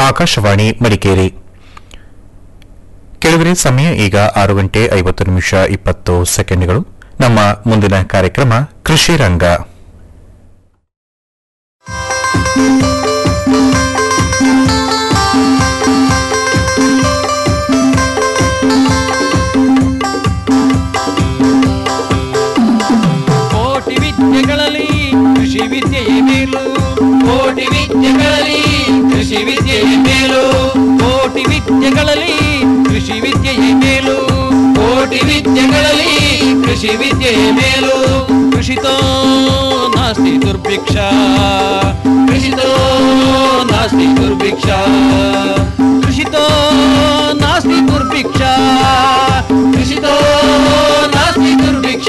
ಆಕಾಶವಾಣಿ ಮಡಿಕೇರಿ ಕೆಳಗರೆ ಸಮಯ ಈಗ ಆರು ಗಂಟೆ ಐವತ್ತು ನಿಮಿಷ ಇಪ್ಪತ್ತು ಸೆಕೆಂಡ್ಗಳು ನಮ್ಮ ಮುಂದಿನ ಕಾರ್ಯಕ್ರಮ ಕೃಷಿ ರಂಗ ಕೋಟಿ ವಿದ್ಯೆಗಳಲ್ಲಿ ಕೃಷಿ ವಿದ್ಯೆಯೇ ಮೇಲು ಕೋಟಿ ವಿದ್ಯೆಗಳಲ್ಲಿ ಕೃಷಿ ವಿದ್ಯೆಯೇ ಮೇಲು ಕೋಟಿ ವಿದ್ಯೆಗಳಲ್ಲಿ ಕೃಷಿ ವಿದ್ಯೆಯೇ ಮೇಲು ಕೋಟಿ ವಿದ್ಯೆಗಳಲ್ಲಿ ಕೃಷಿ ವಿದ್ಯೆಯೇ ಮೇಲು ಕೃಷಿತೋ ನಾಸ್ತಿ ದುರ್ಭಿಕ್ಷ ಕೃಷಿತೋ ನಾಸ್ತಿ ದುರ್ಭಿಕ್ಷ ಕೃಷಿತೋ ನಾಸ್ತಿ ದುರ್ಭಿಕ್ಷ ಕೃಷಿತೋ ನಾಸ್ತಿ ದುರ್ಭಿಕ್ಷ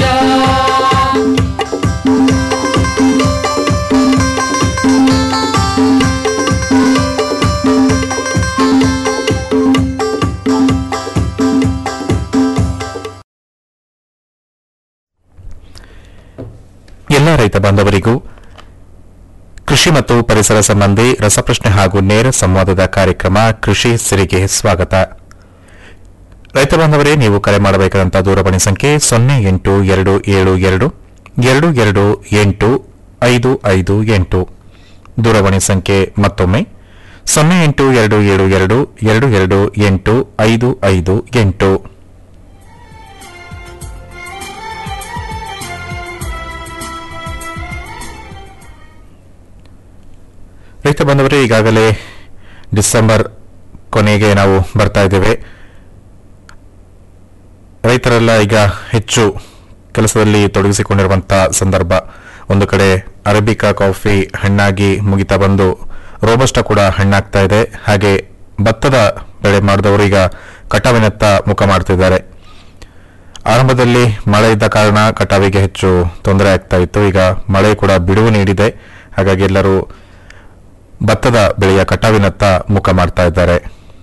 ಎಲ್ಲ ರೈತ ಬಾಂಧವರಿಗೂ ಕೃಷಿ ಮತ್ತು ಪರಿಸರ ಸಂಬಂಧಿ ರಸಪ್ರಶ್ನೆ ಹಾಗೂ ನೇರ ಸಂವಾದದ ಕಾರ್ಯಕ್ರಮ ಕೃಷಿ ಸಿರಿಗೆ ಸ್ವಾಗತ ರೈತ ಬಾಂಧವರೇ ನೀವು ಕರೆ ಮಾಡಬೇಕಾದಂತಹ ದೂರವಾಣಿ ಸಂಖ್ಯೆ ಸೊನ್ನೆ ಎಂಟು ಎರಡು ಏಳು ಎರಡು ಎರಡು ಎರಡು ಎಂಟು ಐದು ಐದು ಎಂಟು ದೂರವಾಣಿ ಸಂಖ್ಯೆ ಮತ್ತೊಮ್ಮೆ ಸೊನ್ನೆ ಎಂಟು ಎರಡು ಏಳು ಎರಡು ಎರಡು ಎರಡು ಎಂಟು ಐದು ಐದು ಎಂಟು ರೈತ ಬಂದವರೇ ಈಗಾಗಲೇ ಡಿಸೆಂಬರ್ ಕೊನೆಗೆ ನಾವು ಬರ್ತಾ ಇದ್ದೇವೆ ರೈತರೆಲ್ಲ ಈಗ ಹೆಚ್ಚು ಕೆಲಸದಲ್ಲಿ ತೊಡಗಿಸಿಕೊಂಡಿರುವಂತಹ ಸಂದರ್ಭ ಒಂದು ಕಡೆ ಅರೇಬಿಕಾ ಕಾಫಿ ಹಣ್ಣಾಗಿ ಮುಗಿತಾ ಬಂದು ರೋಬಸ್ಟ ಕೂಡ ಹಣ್ಣಾಗ್ತಾ ಇದೆ ಹಾಗೆ ಭತ್ತದ ಬೆಳೆ ಮಾಡಿದವರು ಈಗ ಕಟಾವಿನತ್ತ ಮುಖ ಮಾಡ್ತಿದ್ದಾರೆ ಆರಂಭದಲ್ಲಿ ಮಳೆ ಇದ್ದ ಕಾರಣ ಕಟಾವಿಗೆ ಹೆಚ್ಚು ತೊಂದರೆ ಆಗ್ತಾ ಇತ್ತು ಈಗ ಮಳೆ ಕೂಡ ಬಿಡುವು ನೀಡಿದೆ ಹಾಗಾಗಿ ಎಲ್ಲರೂ ಭತ್ತದ ಬೆಳೆಯ ಕಟಾವಿನತ್ತ ಮುಖ ಮಾಡ್ತಾ ಇದ್ದಾರೆ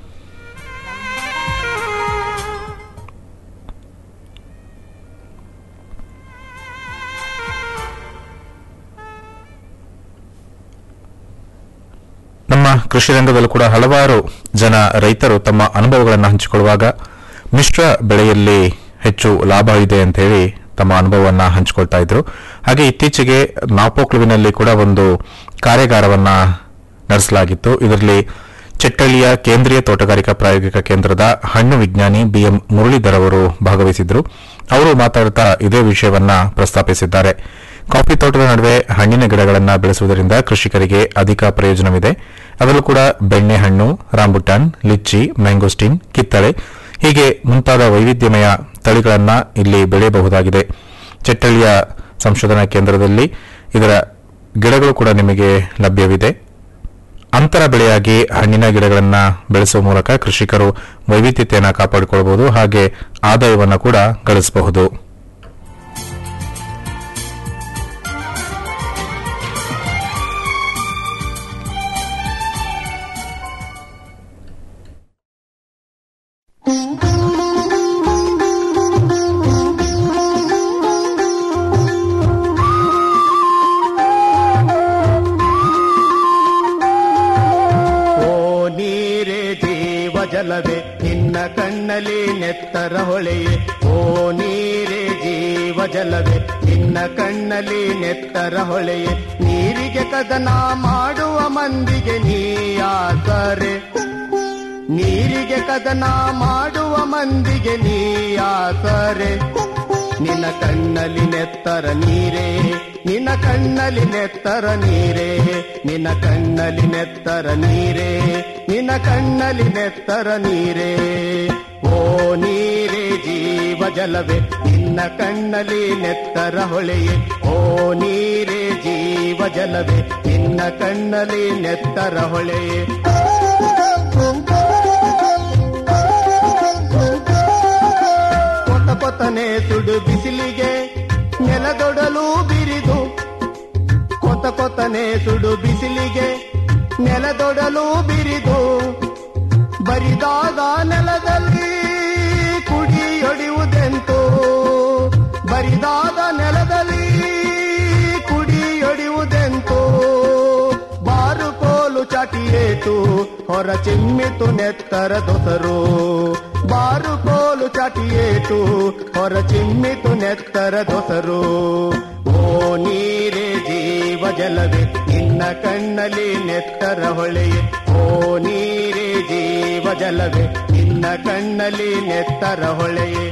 ನಮ್ಮ ಕೃಷಿ ರಂಗದಲ್ಲೂ ಕೂಡ ಹಲವಾರು ಜನ ರೈತರು ತಮ್ಮ ಅನುಭವಗಳನ್ನು ಹಂಚಿಕೊಳ್ಳುವಾಗ ಮಿಶ್ರ ಬೆಳೆಯಲ್ಲಿ ಹೆಚ್ಚು ಲಾಭ ಇದೆ ಅಂತ ಹೇಳಿ ತಮ್ಮ ಅನುಭವವನ್ನ ಹಂಚಿಕೊಳ್ತಾ ಇದ್ರು ಹಾಗೆ ಇತ್ತೀಚೆಗೆ ನಾಪೋಕ್ಲುವಿನಲ್ಲಿ ಕೂಡ ಒಂದು ಕಾರ್ಯಾಗಾರವನ್ನ ನಡೆಸಲಾಗಿತ್ತು ಇದರಲ್ಲಿ ಚೆಟ್ಟಳ್ಳಿಯ ಕೇಂದ್ರೀಯ ತೋಟಗಾರಿಕಾ ಪ್ರಾಯೋಗಿಕ ಕೇಂದ್ರದ ಹಣ್ಣು ವಿಜ್ಞಾನಿ ಬಿಎಂ ಮುರಳೀಧರ್ ಅವರು ಭಾಗವಹಿಸಿದ್ರು ಅವರು ಮಾತಾಡುತ್ತಾ ಇದೇ ವಿಷಯವನ್ನ ಪ್ರಸ್ತಾಪಿಸಿದ್ದಾರೆ ಕಾಫಿ ತೋಟದ ನಡುವೆ ಹಣ್ಣಿನ ಗಿಡಗಳನ್ನು ಬೆಳೆಸುವುದರಿಂದ ಕೃಷಿಕರಿಗೆ ಅಧಿಕ ಪ್ರಯೋಜನವಿದೆ ಅದರಲ್ಲೂ ಕೂಡ ಬೆಣ್ಣೆಹಣ್ಣು ರಾಂಬುಟಾನ್ ಲಿಚ್ಚಿ ಮ್ಯಾಂಗೋಸ್ಟಿನ್ ಕಿತ್ತಳೆ ಹೀಗೆ ಮುಂತಾದ ವೈವಿಧ್ಯಮಯ ತಳಿಗಳನ್ನ ಇಲ್ಲಿ ಬೆಳೆಯಬಹುದಾಗಿದೆ ಚೆಟ್ಟಳ್ಳಿಯ ಸಂಶೋಧನಾ ಕೇಂದ್ರದಲ್ಲಿ ಇದರ ಗಿಡಗಳು ಕೂಡ ನಿಮಗೆ ಲಭ್ಯವಿದೆ ಅಂತರ ಬೆಳೆಯಾಗಿ ಹಣ್ಣಿನ ಗಿಡಗಳನ್ನ ಬೆಳೆಸುವ ಮೂಲಕ ಕೃಷಿಕರು ವೈವಿಧ್ಯತೆಯನ್ನು ಕಾಪಾಡಿಕೊಳ್ಳಬಹುದು ಹಾಗೆ ಆದಾಯವನ್ನು ಕೂಡ ಗಳಿಸಬಹುದು ಓ ನೀರೇ ಜೀವ ಜಲವೇ ನಿನ್ನ ಕಣ್ಣಲ್ಲಿ ನೆತ್ತರ ಹೊಳೆಯೇ ಓ ನೀರೇ ಜೀವ ಜಲವೇ ನಿನ್ನ ಕಣ್ಣಲ್ಲಿ ನೆತ್ತರ ಹೊಳೆಯೇ ನೀರಿಗೆ ಕದನ ಮಾಡುವ ಮಂದಿಗೆ ನೀಯಾಸರೆ ನೀರಿಗೆ ಕದನ ಮಾಡುವ ಮಂದಿಗೆ ನೀಯಾಸರೆ ನಿನ್ನ ಕಣ್ಣಲ್ಲಿ ನೆತ್ತರ ನೀರೇ ನಿನ್ನ ಕಣ್ಣಲ್ಲಿ ನೆತ್ತರ ನೀರೇ ನಿನ್ನ ಕಣ್ಣಲ್ಲಿ ನೆತ್ತರ ನೀರೇ ನಿನ್ನ ಕಣ್ಣಲ್ಲಿ ನೆತ್ತರ ನೀರೇ ಓ ನೀರೇ ಜೀವ ಜಲವೇ ನಿನ್ನ ಕಣ್ಣಲ್ಲಿ ನೆತ್ತರ ಹೊಳೆಯೇ ಓ ನೀರೇ ಜೀವ ಜಲವೇ ನಿನ್ನ ಕಣ್ಣಲ್ಲಿ ನೆತ್ತರ ಹೊಳೆಯೇ ಕೊತ ಕೊತನೆ ಸುಡು ಬಿಸಿಲಿಗೆ ನೆಲದೊಡಲು ಬಿರಿದು ಕೊತ ಕೊತನೆ ಸುಡು ಬಿಸಿಲಿಗೆ ನೆಲದೊಡಲು ಬಿರಿದು ಬರಿದಾದ ನೆಲದಲ್ಲಿ ಕುಡಿಯೊಡೆಯುವುದೆಂತೋ ಬರಿದಾದ ನೆಲದಲ್ಲಿ ಕುಡಿಯೊಡೆಯುವುದೆಂತೋ ಬಾರು ಕೋಲು ಚಾಟಿಯೇತು ಹೊರ ಚಿಮ್ಮಿತು ನೆತ್ತರ ದೊಸರು ಬಾರು ಕೋಲು ಚಟಿಯೇಟು ಹೊರ ಚಿಮ್ಮಿತು ನೆತ್ತರ ದೊಸರು ಓ ನೀರೇ ಜೀವ ಜಲವೇ ನಿನ್ನ ಕಣ್ಣಲ್ಲಿ ನೆತ್ತರ ಹೊಳೆಯೇ ಓ ನೀರೇ ಜೀವ ಜಲವೇ ನಿನ್ನ ಕಣ್ಣಲ್ಲಿ ನೆತ್ತರ ಹೊಳೆಯೇ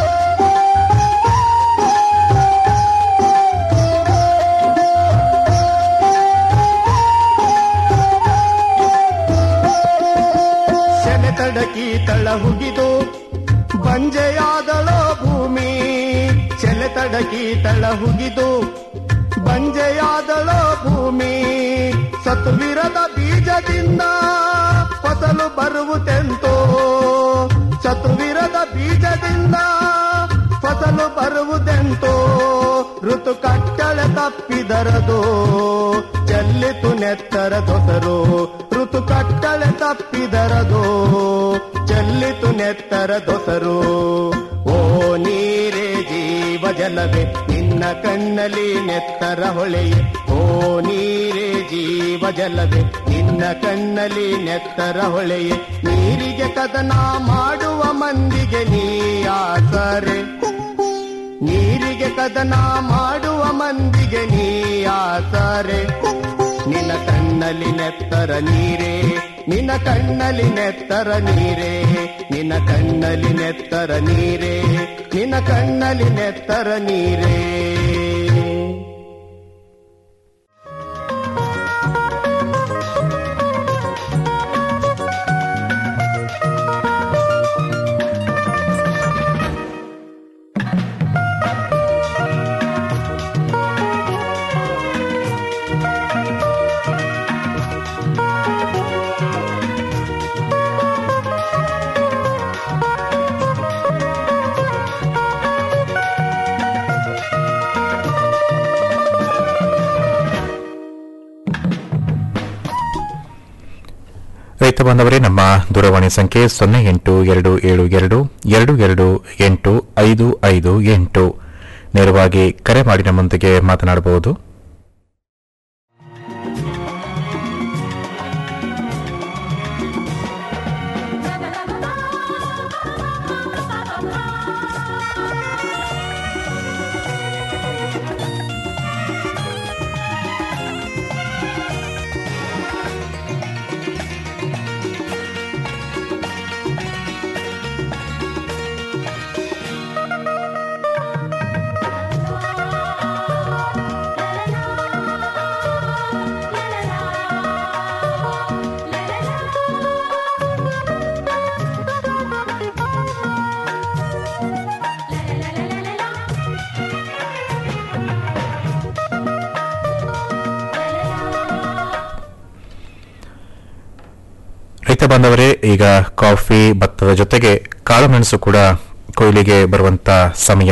ಸೆಲೆತಡಕಿ ತಳ ಹುಗಿದು ಬಂಜೆಯಾದಳೋ ಭೂಮಿ ಸೆಲೆತಡಕಿ ತಳ ಹುಗಿದು ಬಂಜೆಯಾದಳೋ ಭೂಮಿ ಸತುವಿರದ ಬೀಜದಿಂದ ಫಸಲು ಬರುವುದೆಂತೋ ಸತುವಿರದ ಬೀಜದಿಂದ ಫಸಲು ಬರುವುದೆಂತೋ ಋತು ಕಟ್ಟಳೆ ತಪ್ಪಿದರದು ಚೆಲ್ಲಿತು ನೆತ್ತರ ದೊಸರು ಋತು ಕಟ್ಟಳೆ ತಪ್ಪಿದರದು ಚೆಲ್ಲಿತು ನೆತ್ತರ ದೊಸರು ಓ ನೀರೇ ಜೀವ ಜಲವೇ ನಿನ್ನ ಕಣ್ಣಲ್ಲಿ ನೆತ್ತರ ಹೊಳೆಯೇ ಓ ನೀರೇ ಜೀವ ಜಲವೇ ನಿನ್ನ ಕಣ್ಣಲ್ಲಿ ನೆತ್ತರ ಹೊಳೆಯೇ ನೀರಿಗೆ ಕದನ ಮಾಡುವ ಮಂದಿಗೆ ನೀ ಆಸರೆ ನೀರಿಗೆ ಕದನ ಮಾಡುವ ಮಂದಿಗೆ ನೀ ಆಸರೆ ನಿನ್ನ ಕಣ್ಣಲ್ಲಿ ನೆತ್ತರ ನೀರೇ ನಿನ್ನ ಕಣ್ಣಲ್ಲಿ ನೆತ್ತರ ನೀರೇ ನಿನ್ನ ಕಣ್ಣಲ್ಲಿ ನೆತ್ತರ ನೀರೇ ನಿನ್ನ ಕಣ್ಣಲ್ಲಿ ನೆತ್ತರ ನೀರೇ ರೈತ ಬಾಂಧವರೇ ನಮ್ಮ ದೂರವಾಣಿ ಸಂಖ್ಯೆ ಸೊನ್ನೆ ಎಂಟು ಎರಡು ಏಳು ಎರಡು ಎರಡು ಎರಡು ಎಂಟು ಐದು ಐದು ಎಂಟು ನೇರವಾಗಿ ಕರೆ ಮಾಡಿ ನಮ್ಮೊಂದಿಗೆ ಮಾತನಾಡಬಹುದು ರೈತ ಬಾಂಧವರೇ ಈಗ ಕಾಫಿ ಭತ್ತದ ಜೊತೆಗೆ ಕಾಳುಮೆಣಸು ಕೂಡ ಕೊಯ್ಲಿಗೆ ಬರುವಂತ ಸಮಯ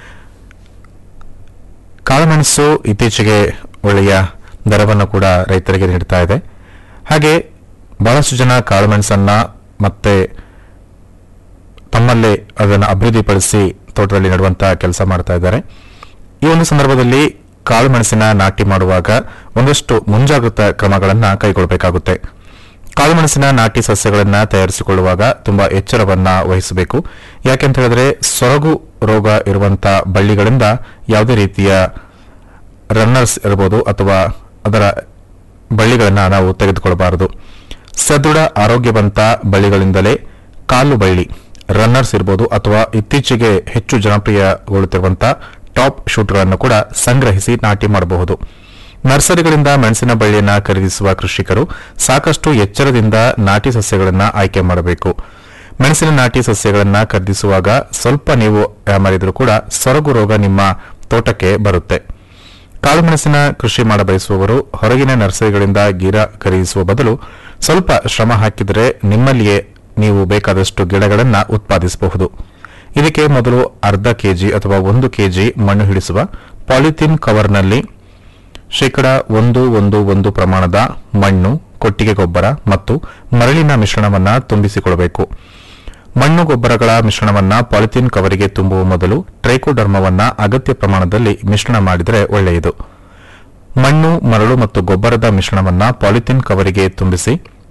ಕಾಳುಮೆಣಸು ಇತ್ತೀಚೆಗೆ ಒಳ್ಳೆಯ ದರವನ್ನು ಕೂಡ ರೈತರಿಗೆ ನೀಡ್ತಾ ಇದೆ ಹಾಗೆ ಬಹಳಷ್ಟು ಜನ ಕಾಳುಮೆಣಸನ್ನ ಮತ್ತೆ ತಮ್ಮಲ್ಲೇ ಅದನ್ನು ಅಭಿವೃದ್ಧಿಪಡಿಸಿ ತೋಟದಲ್ಲಿ ನೆಡುವಂತಹ ಕೆಲಸ ಮಾಡ್ತಾ ಇದ್ದಾರೆ ಈ ಒಂದು ಸಂದರ್ಭದಲ್ಲಿ ಕಾಳುಮೆಣಸಿನ ನಾಟಿ ಮಾಡುವಾಗ ಒಂದಷ್ಟು ಮುಂಜಾಗ್ರತಾ ಕ್ರಮಗಳನ್ನು ಕೈಗೊಳ್ಳಬೇಕಾಗುತ್ತೆ ಕಾಳುಮೆಣಸಿನ ನಾಟಿ ಸಸ್ಯಗಳನ್ನ ತಯಾರಿಸಿಕೊಳ್ಳುವಾಗ ತುಂಬಾ ಎಚ್ಚರವನ್ನ ವಹಿಸಬೇಕು ಯಾಕೆಂತ ಹೇಳಿದ್ರೆ ಸೊರಗು ರೋಗ ಇರುವಂತ ಬಳ್ಳಿಗಳಿಂದ ಯಾವುದೇ ರೀತಿಯ ರನ್ನರ್ಸ್ ಇರಬಹುದು ಅಥವಾ ಅದರ ಬಳ್ಳಿಗಳನ್ನ ನಾವು ತೆಗೆದುಕೊಳ್ಳಬಾರದು ಸದೃಢ ಆರೋಗ್ಯವಂತ ಬಳ್ಳಿಗಳಿಂದಲೇ ಕಾಲು ಬಳ್ಳಿ ರನ್ನರ್ಸ್ ಇರಬಹುದು ಅಥವಾ ಇತ್ತೀಚೆಗೆ ಹೆಚ್ಚು ಜನಪ್ರಿಯಗೊಳ್ಳುತ್ತಿರುವಂತಹ ಟಾಪ್ ಶೂಟ್ಗಳನ್ನು ಕೂಡ ಸಂಗ್ರಹಿಸಿ ನಾಟಿ ಮಾಡಬಹುದು ನರ್ಸರಿಗಳಿಂದ ಮೆಣಸಿನ ಬಳ್ಳಿಯನ್ನ ಖರೀದಿಸುವ ಕೃಷಿಕರು ಸಾಕಷ್ಟು ಎಚ್ಚರದಿಂದ ನಾಟಿ ಸಸ್ಯಗಳನ್ನ ಆಯ್ಕೆ ಮಾಡಬೇಕು ಮೆಣಸಿನ ನಾಟಿ ಸಸ್ಯಗಳನ್ನ ಖರೀದಿಸುವಾಗ ಸ್ವಲ್ಪ ನೀವು ಯಾಮಾರಿದ್ರೂ ಕೂಡ ಸೊರಗು ರೋಗ ನಿಮ್ಮ ತೋಟಕ್ಕೆ ಬರುತ್ತೆ ಕಾಳುಮೆಣಸಿನ ಕೃಷಿ ಮಾಡಬಯಸುವವರು ಹೊರಗಿನ ನರ್ಸರಿಗಳಿಂದ ಗಿಡ ಖರೀದಿಸುವ ಬದಲು ಸ್ವಲ್ಪ ಶ್ರಮ ಹಾಕಿದರೆ ನಿಮ್ಮಲ್ಲಿಯೇ ನೀವು ಬೇಕಾದಷ್ಟು ಗಿಡಗಳನ್ನ ಉತ್ಪಾದಿಸಬಹುದು ಇದಕ್ಕೆ ಮೊದಲು ಅರ್ಧ ಕೆಜಿ ಅಥವಾ ಒಂದು ಕೆಜಿ ಮಣ್ಣು ಹಿಡಿಸುವ ಪಾಲಿಥಿನ್ ಕವರ್ನಲ್ಲಿ ಶೇಕಡ ಒಂದು ಒಂದು ಒಂದು ಪ್ರಮಾಣದ ಮಣ್ಣು ಕೊಟ್ಟಿಗೆ ಗೊಬ್ಬರ ಮತ್ತು ಮರಳಿನ ಮಿಶ್ರಣವನ್ನ ತುಂಬಿಸಿಕೊಳ್ಳಬೇಕು ಮಣ್ಣು ಗೊಬ್ಬರಗಳ ಮಿಶ್ರಣವನ್ನ ಪಾಲಿಥಿನ್ ಕವರಿಗೆ ತುಂಬುವ ಮೊದಲು ಟ್ರೈಕೋಡರ್ಮವನ್ನ ಅಗತ್ಯ ಪ್ರಮಾಣದಲ್ಲಿ ಮಿಶ್ರಣ ಮಾಡಿದರೆ ಒಳ್ಳೆಯದು ಮಣ್ಣು ಮರಳು ಮತ್ತು ಗೊಬ್ಬರದ ಮಿಶ್ರಣವನ್ನ ಪಾಲಿಥಿನ್ ಕವರಿಗೆ ತುಂಬಿಸಿ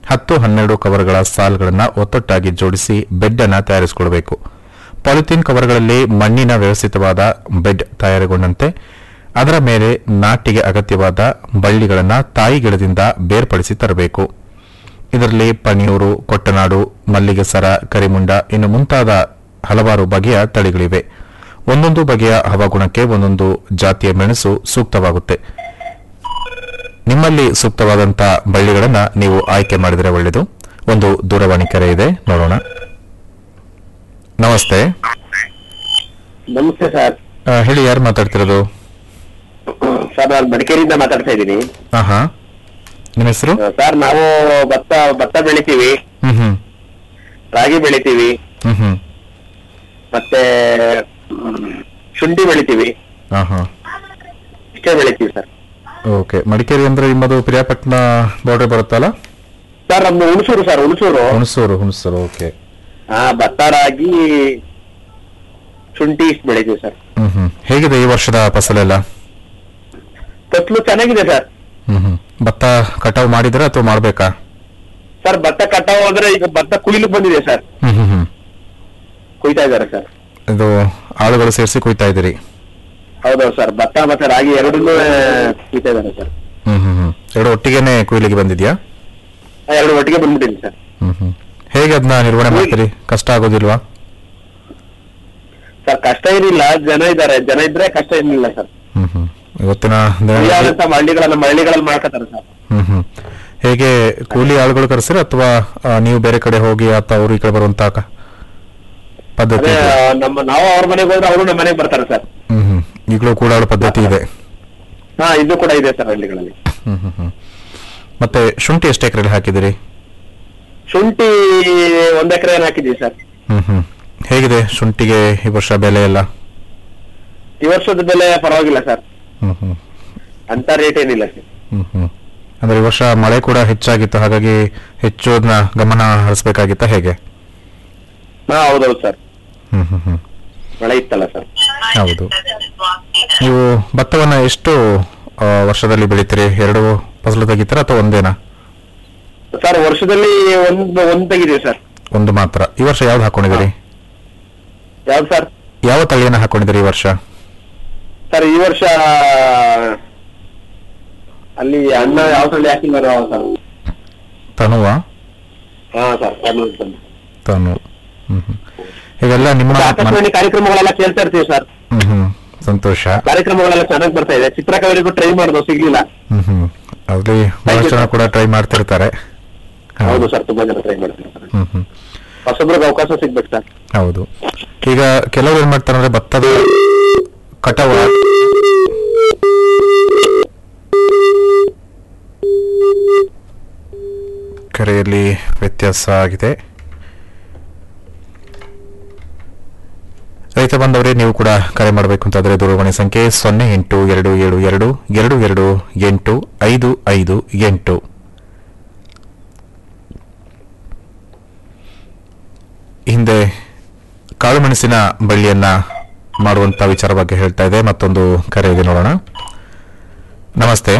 ಹತ್ತು ಹನ್ನೆರಡು ಕವರ್ಗಳ ಸಾಲ್ಗಳನ್ನು ಒತ್ತೊಟ್ಟಾಗಿ ಜೋಡಿಸಿ ಬೆಡ್ ಅನ್ನು ತಯಾರಿಸಿಕೊಡಬೇಕು ಪಾಲಿಥೀನ್ ಕವರ್ಗಳಲ್ಲಿ ಮಣ್ಣಿನ ವ್ಯವಸ್ಥಿತವಾದ ಬೆಡ್ ತಯಾರುಗೊಂಡಂತೆ ಅದರ ಮೇಲೆ ನಾಟಿಗೆ ಅಗತ್ಯವಾದ ಬಳ್ಳಿಗಳನ್ನು ತಾಯಿ ಗಿಡದಿಂದ ಬೇರ್ಪಡಿಸಿ ತರಬೇಕು ಇದರಲ್ಲಿ ಪಣಿಯೂರು ಕೊಟ್ಟನಾಡು ಮಲ್ಲಿಗೆ ಸರ ಕರಿಮುಂಡ ಇನ್ನು ಮುಂತಾದ ಹಲವಾರು ಬಗೆಯ ತಳಿಗಳಿವೆ ಒಂದೊಂದು ಬಗೆಯ ಹವಾಗುಣಕ್ಕೆ ಒಂದೊಂದು ಜಾತಿಯ ಮೆಣಸು ಸೂಕ್ತವಾಗುತ್ತೆ ನಿಮ್ಮಲ್ಲಿ ಸೂಕ್ತವಾದಂಥ ಬಳ್ಳಿಗಳನ್ನ ನೀವು ಆಯ್ಕೆ ಮಾಡಿದರೆ ಒಳ್ಳೆಯದು ಒಂದು ದೂರವಾಣಿ ಕರೆ ಇದೆ ನೋಡೋಣ ನಮಸ್ತೆ ನಮಸ್ತೆ ಸರ್ ಆ, ಹೇಳಿ ಯಾರು ಮಾತಾಡ್ತಿರೋದು ಸರ್ ನಾನು ಮಡಿಕೇರಿಯಿಂದ ಮಾತಾಡ್ತಾ ಇದ್ದೀನಿ ಹಾ ಹಾ ನಿಮ್ಮ ಹೆಸರು ಸರ್ ನಾವು ಭತ್ತ ಭತ್ತ ಬೆಳಿತೀವಿ ಹ್ಮ್ ಹ್ಮ್ ರಾಗಿ ಬೆಳಿತೀವಿ ಹ್ಮ್ ಹ್ಮ್ ಮತ್ತೆ ಮ್, ಶುಂಠಿ ಬೆಳಿತೀವಿ ಹಾ ಹಾ ಇಷ್ಟೇ ಬೆಳಿತೀವಿ ಸರ್ ಓಕೆ ಮಡಿಕೇರಿ ಅಂದ್ರೆ ನಿಮ್ಮದು ಪ್ರಿಯಾಪಟ್ಟಣ ಬಾರ್ಡರ್ ಬರುತ್ತಲ್ಲ ಸರ್ ನಮ್ದು ಹುಣಸೂರು ಸರ್ ಹುಣಸೂರು ಹುಣಸೂರು ಹುಣಸೂರು ಓಕೆ ಹಾ ಭತ್ತ ರಾಗಿ ಶುಂಠಿ ಇಷ್ಟು ಬೆಳಿತೀವಿ ಸರ್ ಹ್ಮ್ ಹ್ಮ್ ಹೇಗಿದೆ ಈ ವರ್ಷದ ಫಸಲೆಲ್ಲ ಫಸ್ಲು ಚೆನ್ನಾಗಿದೆ ಸರ್ ಹ್ಮ್ ಹ್ಮ್ ಭತ್ತ ಕಟಾವು ಮಾಡಿದ್ರೆ ಅಥವಾ ಮಾಡ್ಬೇಕಾ ಸರ್ ಭತ್ತ ಕಟಾವು ಅಂದ್ರೆ ಈಗ ಭತ್ತ ಕುಯ್ಲಿಕ್ಕೆ ಬಂದಿದೆ ಸರ್ ಹ್ಮ್ ಹ್ಮ್ ಹ್ಮ್ ಕುಯ್ತಾ ಇದ್ದಾರೆ ಸರ್ ಇದು ಆಳುಗಳು ಸೇರಿಸಿ ಕುಯ್ತಾ ಇದ್ದೀರಿ ಹೌದೌದು ಸರ್ ಭತ್ತ ಮತ್ತೆ ರಾಗಿ ಎರಡನ್ನೂ ಕುಯ್ತಾ ಇದ್ದಾರೆ ಸರ್ ಹ್ಮ್ ಹ್ಮ್ ಹ್ಮ್ ಎರಡು ಒಟ್ಟಿಗೆನೆ ಕುಯ್ಲಿಗೆ ಬಂದಿದ್ಯಾ ಹಾ, ಎರಡು ಒಟ್ಟಿಗೆ ಬಂದ್ಬಿಟ್ಟಿದೆ ಸರ್ ಹ್ಮ್ ಹ್ಮ್ ಹೇಗೆ ಅದನ್ನ ನಿರ್ವಹಣೆ ಮಾಡ್ತೀರಿ ಕಷ್ಟ ಆಗೋದಿಲ್ವಾ ಸರ್ ಕಷ್ಟ ಏನಿಲ್ಲ ಜನ ಇದ್ದಾರೆ ಜನ ಇದ್ರೆ ಕಷ್ಟ ಏನಿಲ್ಲ ಸರ್ ಹ್ಮ್ ಹ್ಮ್ ಇವತ್ತಿನ ದಿನಗಳಲ್ಲಿ ಸರಿಯಾದಂತ ಮಳ್ಳಿಗಳನ್ನ ಮಳ್ಳಿಗಳಲ್ಲಿ ಮಾಡ್ಕೊತಾರೆ ಸರ್ ಹ್ಮ್ ಹ್ಮ್ ಹೇಗೆ ಕೂಲಿ ಆಳುಗಳು ಕರೆಸಿರ ಅಥವಾ ಆ, ನೀವು ಬೇರೆ ಕಡೆ ಹೋಗಿ ಅಥವಾ ಅವರು ಈ ಕಡೆ ಬರುವಂತ ಕ- ಪದ್ಧತಿ ಅದೇ ಇದೆಯಾ? ನಮ್ಮ ನಾವು ಅವ್ರ ಮನೆಗೆ ಹೋದ್ರೆ ಅವರು ನಮ್ಮ ಮನೆಗೆ ಬರ್ತಾರೆ ಸರ್ ಹ್ಮ್ ಹ್ಮ್ ಈಗಲೂ ಕೂಡ ಆಳು ಪದ್ಧತಿ ಇದೆ ಹಾ ಇದು ಕೂಡ ಇದೆ ಸರ್ ಹಳ್ಳಿಗಳಲ್ಲಿ ಹ್ಮ್ ಹ್ಮ್ ಹ್ಮ್ ಮತ್ತೆ ಶುಂಠಿ ಎಷ್ಟು ಎಕರೆಯಲ್ಲಿ ಹಾಕಿದಿರಿ ಶುಂಠಿ ಒಂದ್ ಎಕರೆ ಹಾಕಿದೀವಿ ಸರ್ ಹ್ಮ್ ಹ್ಮ್ ಹೇಗಿದೆ ಶುಂಠಿಗೆ ಈ ವರ್ಷ ಬೆಲೆ ಎಲ್ಲ ಈ ವರ್ಷದ ಬೆಲೆ ಪರವಾಗಿಲ್ಲ ಸರ್ ಹ್ಮ್ ಹ್ಮ್ ಅಂತ ರೇಟ್ ಏನಿಲ್ಲ ಸರ್ ಹ್ಮ್ ಹ್ಮ್ ಅಂದ್ರೆ ಈ ವರ್ಷ ಮಳೆ ಕೂಡ ಹೆಚ್ಚಾಗಿತ್ತು ಹಾಗಾಗಿ ಹೆಚ್ಚು ಅದನ್ನ ಗಮನ ಹರಿಸ್ಬೇಕಾಗಿತ್ತ ಹೇಗೆ ಹಾ ಹೌದೌದು ಸರ್ ಹ್ಮ್ ಹ್ಮ್ ಹ್ಮ್ ಮಳೆ ಇತ್ತಲ್ಲ ಸರ್ ಹೌದು ನೀವು ಭತ್ತವನ್ನ ಎಷ್ಟು ಆ, ವರ್ಷದಲ್ಲಿ ಬೆಳಿತೀರಿ ಎರಡು ಫಸಲು ತೆಗಿತೀರಾ ಅಥವಾ ಒಂದೇನಾ ಸರ್ ವರ್ಷದಲ್ಲಿ ಒಂದ್ ಒಂದ್ ತೆಗಿದೀವಿ ಸರ್ ಒಂದು ಮಾತ್ರ ಈ ವರ್ಷ ಯಾವ್ದು ಹಾಕೊಂಡಿದ್ದೀರಿ ಯಾವ್ದು ಸರ್ ಯಾವ ತಳಿಯನ್ನ ಹಾಕೊಂಡಿದ್ದೀರಿ ಈ ವರ್ಷ ಸರ್ ಈ ವರ್ಷ ಅಲ್ಲಿ ಅಣ್ಣ ಯಾವ ತಳಿ ಹಾಕಿದಾರೋ ಸರ್ ತನುವ ಹಾ ಸರ್ ಕರ್ನಾಟಕ ತನು ಹ್ಮ್ ಹ್ಮ್ ಇವೆಲ್ಲ ನಿಮ್ಮ ಮನ- ಆಕಾಶವಾಣಿ ಕಾರ್ಯಕ್ರಮಗಳೆಲ್ಲ ಕೇಳ್ತಾ ಇರ್ತೀವಿ ಸರ್ ಹ್ಮ್ ಹ್ಮ್ ಸಂತೋಷ ಕಾರ್ಯಕ್ರಮಗಳೆಲ್ಲ ಚೆನ್ನಾಗಿ ಬರ್ತಾ ಇದೆ ಚಿತ್ರಕಲೆಗೂ ಟ್ರೈ ಮಾಡೋದು ಸಿಗ್ಲಿಲ್ಲ ಹ್ಮ್ ಹ್ಮ್ ಅಲ್ಲಿ ಬಹಳಷ್ಟು ಜನ ಕೂಡ ಟ್ರೈ ಮಾಡ್ತಿರ್ತಾರೆ ಹೌದು ಸರ್ ತುಂಬಾ ಜನ ಟ್ರೈ ಮಾಡ್ತಾರೆ ಸರ್ ಹ್ಮ್ ಹ್ಮ್ ಹೊಸಬ್ರಿಗೆ ಅವಕಾಶ ಸಿಗ್ಬೇಕು ಸರ್ ಹೌದು ಈಗ ಕೆಲವರು ಏನ್ ಮಾಡ್ತಾರೆ ಅಂದ್ರೆ ಭತ್ತದ ಕಟಾವು ಕರೆಯಲ್ಲಿ ವ್ಯತ್ಯಾಸ ಆಗಿದೆ ರೈತ ಬಂದವರೇ ನೀವು ಕೂಡ ಕರೆ ಮಾಡಬೇಕು ಅಂತಾದ್ರೆ ದೂರವಾಣಿ ಸಂಖ್ಯೆ ಸೊನ್ನೆ ಎಂಟು ಎರಡು ಏಳು ಎರಡು ಎರಡು ಎರಡು ಎಂಟು ಐದು ಐದು ಎಂಟು ಹಿಂದೆ ಕಾಳುಮೆಣಸಿನ ಬಳ್ಳಿಯನ್ನ ಮಾಡುವಂತ ವಿಚಾರ ಬಗ್ಗೆ ಹೇಳ್ತಾ ಇದೆ ಮತ್ತೊಂದು ಕರೆ ಇದೆ ನೋಡೋಣ ನಮಸ್ತೆ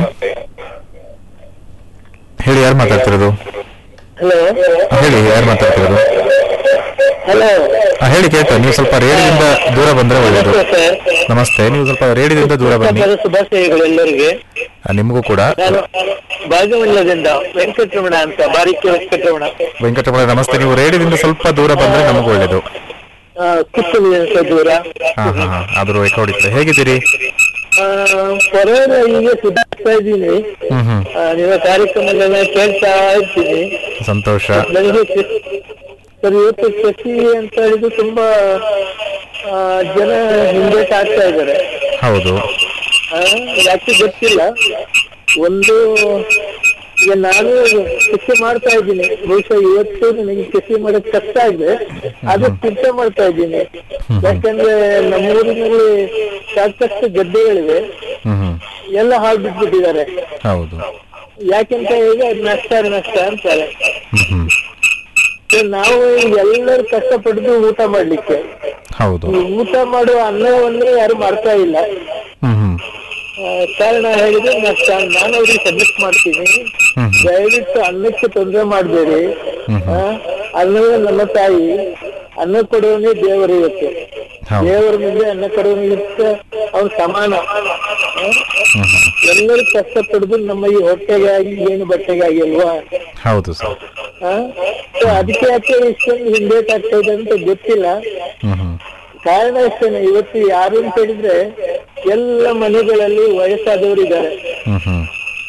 ಹೇಳಿ ಯಾರು ಮಾತಾಡ್ತಿರೋದು ಹಲೋ ಆ, ಹೇಳಿ ಯಾರು ಮಾತಾಡ್ತಿರೋದು ಹಲೋ ಆ, ಹೇಳಿ ಕೇಳ್ತಾ ನೀವು ಸ್ವಲ್ಪ ರೇಡಿಯೋದಿಂದ ದೂರ ಬಂದ್ರೆ ಒಳ್ಳೆಯದು ಸರ್ ನಮಸ್ತೆ ನೀವು ಸ್ವಲ್ಪ ರೇಡಿಯೋದಿಂದ ದೂರ ಬನ್ನಿ ಶುಭಾಶಯಗಳು ಎಲ್ಲರಿಗೆ ಆ, ನಿಮಗೂ ಕೂಡ ನಾನು ಭಾಗಮಂಡಲದಿಂದ ವೆಂಕಟರಮಣ ಅಂತ ಬಾರಿಕೆ ವೆಂಕಟರಮಣ ವೆಂಕಟರಮಣ ನಮಸ್ತೆ ನೀವು ರೇಡಿಯೋದಿಂದ ಸ್ವಲ್ಪ ದೂರ ಬಂದ್ರೆ ನಮಗೂ ಒಳ್ಳೇದು ಕಿತ್ತೂರು ಅಂತ ದೂರ ಹಾ ಹಾ ಹಾ ಆದ್ರೂ ರೆಕಾರ್ಡ್ ಹೊಡಿತಾರೆ ಹೇಗಿದ್ದೀರಿ ಪರವಾಗಿಲ್ಲ ಹೀಗೆ ಸುಧಾರಿಸ್ತಾ ಇದ್ದೀನಿ ಹ್ಮ್ ಹ್ಮ್ ಆ, ನಿಮ್ಮ ಕಾರ್ಯಕ್ರಮಗಳನ್ನ ಕೇಳ್ತಾ ಇರ್ತೀನಿ ಸಂತೋಷ ನನಗೆ ಕೃ- ಸರ್ ಇವತ್ತು ಕೃಷಿ ಅಂತ ಹೇಳಿದ್ರೆ ತುಂಬಾ ಆ, ಜನ ಹಿಂದೇಟ್ ಆಗ್ತಾ ಇದ್ದಾರೆ ಹೌದು ಆ, ಯಾಕೆ ಗೊತ್ತಿಲ್ಲ ಒಂದು ಈಗ ನಾನು ಕೃಷಿ ಮಾಡ್ತಾ ಇದ್ದೀನಿ ಬಹುಶಃ ಇವತ್ತು ನನಗೆ ಕೃಷಿ ಮಾಡೋದ್ ಕಷ್ಟ ಆಗಿದೆ ಆದ್ರೆ ಚಿಂತೆ ಮಾಡ್ತಾ ಇದ್ದೀನಿ ಯಾಕಂದ್ರೆ ನಮ್ಮೂರಿನಲ್ಲಿ ಸಾಕಷ್ಟು ಗದ್ದೆಗಳಿವೆ ಹ್ಮ್ ಹ್ಮ್ ಎಲ್ಲ ಹಾಳು ಬಿಟ್ಬಿಟ್ಟಿದ್ದಾರೆ ಹೌದು ಯಾಕೆಂತ ಹೇಳಿದ್ರೆ ಅದ್ ನಷ್ಟ ಅದ್ ನಷ್ಟ ಅಂತಾರೆ ಹ್ಮ್ ಹ್ಮ್ ಸೊ ನಾವು ಎಲ್ಲರೂ ಕಷ್ಟಪಟ್ಟು ಊಟ ಮಾಡ್ಲಿಕ್ಕೆ ಹೌದು ಈ ಊಟ ಮಾಡುವ ಅನ್ನವನ್ನೇ ಯಾರು ಮಾಡ್ತಾ ಇಲ್ಲ ಹ್ಮ್ ಹ್ಮ್ ಆ, ಕಾರಣ ಹೇಳಿದ್ರೆ ನಾನು ನಾನು ಅವ್ರಿಗೆ ಸಬ್ಮಿಟ್ ಮಾಡ್ತೀನಿ ಹ್ಮ್. ದಯವಿಟ್ಟು ಅನ್ನಕ್ಕೆ ತೊಂದರೆ ಮಾಡಬೇಡಿ ಅನ್ನವೇ ನಮ್ಮ ತಾಯಿ ಅನ್ನ ಕೊಡುವನೇ ದೇವರು ಇವತ್ತು ಹೌದು. ದೇವರ ಮುಂದೆ ಅನ್ನ ಕೊಡುವನಿಗಿಂತ ಅವ್ನು ಸಮಾನ ಆ? ಎಲ್ಲರೂ ಕಷ್ಟ ಪಡೆದು ನಮ್ಮ ಈ ಹೊಟ್ಟೆಗಾಗಿ ಏನು ಬಟ್ಟೆಗಾಗಿ ಅಲ್ವಾ ಹೌದು ಸರ್ ಆ? So ಅದಕ್ಕೆ ಯಾಕೆ ಇಷ್ಟೊಂದು ಹಿಂದೇಟ್ ಆಗ್ತಾ ಇದೆ ಅಂತ ಗೊತ್ತಿಲ್ಲ ಹ್ಮ್ ಹ್ಮ್ ಕಾರಣ ಅಷ್ಟೇನೆ ಇವತ್ತು ಯಾರು ಅಂತ ಹೇಳಿದ್ರೆ ಎಲ್ಲ ಮನೆಗಳಲ್ಲಿ ವಯಸ್ಸಾದವರು ಇದ್ದಾರೆ ಹ್ಮ್ ಹ್ಮ್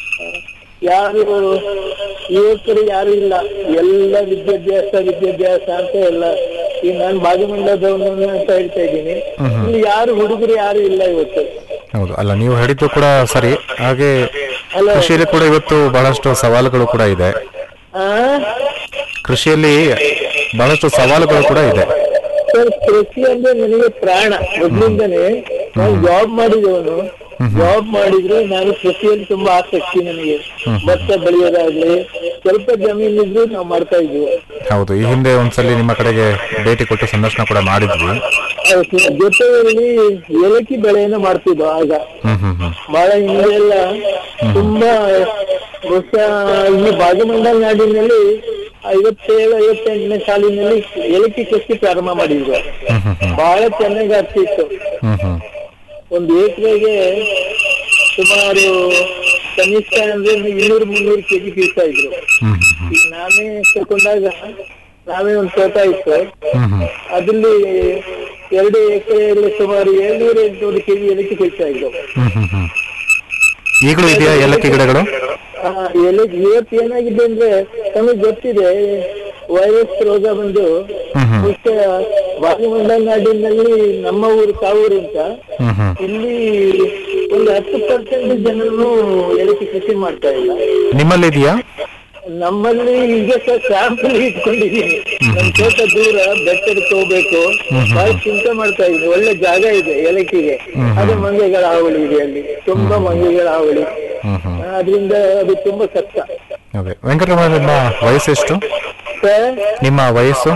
ಯಾರು ಯುವಕರು ಯಾರು ಇಲ್ಲ ಎಲ್ಲ ವಿದ್ಯಾಭ್ಯಾಸ ವಿದ್ಯಾಭ್ಯಾಸ ಅಂತ ಎಲ್ಲ ಈಗ ನಾನು ಭಾಗಮಂಡಲದವನು ಅಂತ ಹೇಳ್ತಾ ಇದ್ದೀನಿ ಇಲ್ಲಿ ಯಾರು ಹುಡುಗರು ಯಾರು ಇಲ್ಲ ಇವತ್ತು ಹೌದು ಅಲ್ಲ ನೀವು ಹೇಳಿದ್ದು ಕೂಡ ಸರಿ ಹಾಗೆ ಅಲ್ಲ ಕೃಷಿಯಲ್ಲಿ ಕೂಡ ಇವತ್ತು ಬಹಳಷ್ಟು ಸವಾಲುಗಳು ಕೂಡ ಇದೆ ಆ ಕೃಷಿಯಲ್ಲಿ ಬಹಳಷ್ಟು ಸವಾಲುಗಳು ಕೂಡ ಇದೆ ಸರ್ ಕೃಷಿ ಅಂದ್ರೆ ನನಗೆ ಪ್ರಾಣ ಮೊದ್ಲಿಂದನೇ ನಾನು ಜಾಬ್ ಮಾಡಿದವನು ಜಾಬ್ ಮಾಡಿದ್ರೆ ನಾನು ಕೃಷಿಯಲ್ಲಿ ತುಂಬಾ ಆಸಕ್ತಿ ನನಗೆ ಭತ್ತ ಬೆಳೆಯೋದಾಗ್ಲಿ ಸ್ವಲ್ಪ ಜಮೀನಿದ್ರು ನಾವು ಮಾಡ್ತಾ ಇದ್ವಿ ಹೌದು ಈ ಹಿಂದೆ ಒಂದ್ಸಲಿ ನಿಮ್ಮ ಕಡೆಗೆ ಭೇಟಿ ಕೊಟ್ಟು ಸಂದರ್ಶನ ಕೂಡ ಮಾಡಿದ್ವಿ ಅದಕ್ಕೆ ಜೊತೆಯಲ್ಲಿ ಏಲಕ್ಕಿ ಬೆಳೆಯನ್ನು ಮಾಡ್ತಿದ್ವು ಆಗ ಹ್ಮ್ ಹ್ಮ್ ಹ್ಮ್ ಬಹಳ ಹಿಂದೆ ಎಲ್ಲ ತುಂಬಾ ಬಹುಶಃ ಈ ಭಾಗಮಂಡಲ ನಾಡಿನಲ್ಲಿ ಐವತ್ತೇಳು ಐವತ್ತೆಂಟನೇ ಸಾಲಿನಲ್ಲಿ ಏಲಕ್ಕಿ ಕೃಷಿ ಪ್ರಾರಂಭ ಮಾಡಿದ್ರು ಹ್ಮ್ ಹ್ಮ್ ಹ್ಮ್ ಬಹಳ ಚೆನ್ನಾಗಿ ಆಗ್ತಿತ್ತು ಹ್ಮ್ ಹ್ಮ್ ಒಂದು ಎಕರೆಗೆ ಸುಮಾರು ಕನಿಷ್ಠ ಅಂದ್ರೆ ಇನ್ನೂರು ಮುನ್ನೂರು ಕೆಜಿ ಬೀಳ್ತಾ ಇದ್ರು ಹ್ಮ್ ಹ್ಮ್ ಈಗ ನಾನೇ ತಗೊಂಡಾಗ ನಾವೇ ಒಂದು ತೋಟ ಇತ್ತು ಹ್ಮ್ ಹ್ಮ್ ಅದ್ರಲ್ಲಿ ಎರಡು ಎಕರೆಯಲ್ಲಿ ಸುಮಾರು ಏಳ್ನೂರು ಎಂಟುನೂರು ಕೆಜಿ ಏಲಕ್ಕಿ ಕೊಯ್ತಾ ಇದ್ರು ಹ್ಮ್ ಹ್ಮ್ ಹ್ಮ್ ಈಗಲೂ ಇದೆಯಾ ಏಲಕ್ಕಿ ಗಿಡಗಳು ಆ, ಎಲೆ ಇವತ್ತು ಏನಾಗಿದೆ ಅಂದ್ರೆ ನಮಗೆ ಗೊತ್ತಿದೆ ವೈರಸ್ ರೋಗ ಬಂದು ಹ್ಮ್ ಹ್ಮ್ ಬಹುಶಃ ವಾಯುಮಂಡಲ ನಾಡಿನಲ್ಲಿ ನಮ್ಮ ಊರು ತಾವೂರು ಅಂತ ಹ್ಮ್ ಹ್ಮ್ ಇಲ್ಲಿ ಒಂದು ಹತ್ತು ಪರ್ಸೆಂಟ್ ಜನರು ಏಲಕ್ಕಿ ಕೃಷಿ ಮಾಡ್ತಾ ಇಲ್ಲ ನಿಮ್ಮಲ್ಲಿ ಇದೆಯಾ ನಮ್ಮಲ್ಲಿ ಈಗ ಸ್ಯಾಂಪಲ್ ಇಟ್ಕೊಂಡಿದೀನಿ ನಮ್ ತೋಟ ದೂರ ಬೆಟ್ಟಕ್ಕೆ ಹೋಗ್ಬೇಕು ಬಹಳ ಚಿಂತೆ ಮಾಡ್ತಾ ಇದ್ದೀನಿ ಒಳ್ಳೆ ಜಾಗ ಇದೆ ಏಲಕ್ಕಿಗೆ ಅದೇ ಮಂಗೆಗಳ ಹಾವಳಿ ಇದೆ ಅಲ್ಲಿ ತುಂಬಾ ಮಂಗೆಗಳ ಹಾವಳಿ ಹ್ಮ್ ಹ್ಮ್ ಅದರಿಂದ ಅದು ತುಂಬಾ ಕಷ್ಟ ಓಕೆ ವೆಂಕಟರಮಣ ನಿಮ್ಮ ವಯಸ್ಸೆಷ್ಟು ಸರ್ ನಿಮ್ಮ ವಯಸ್ಸು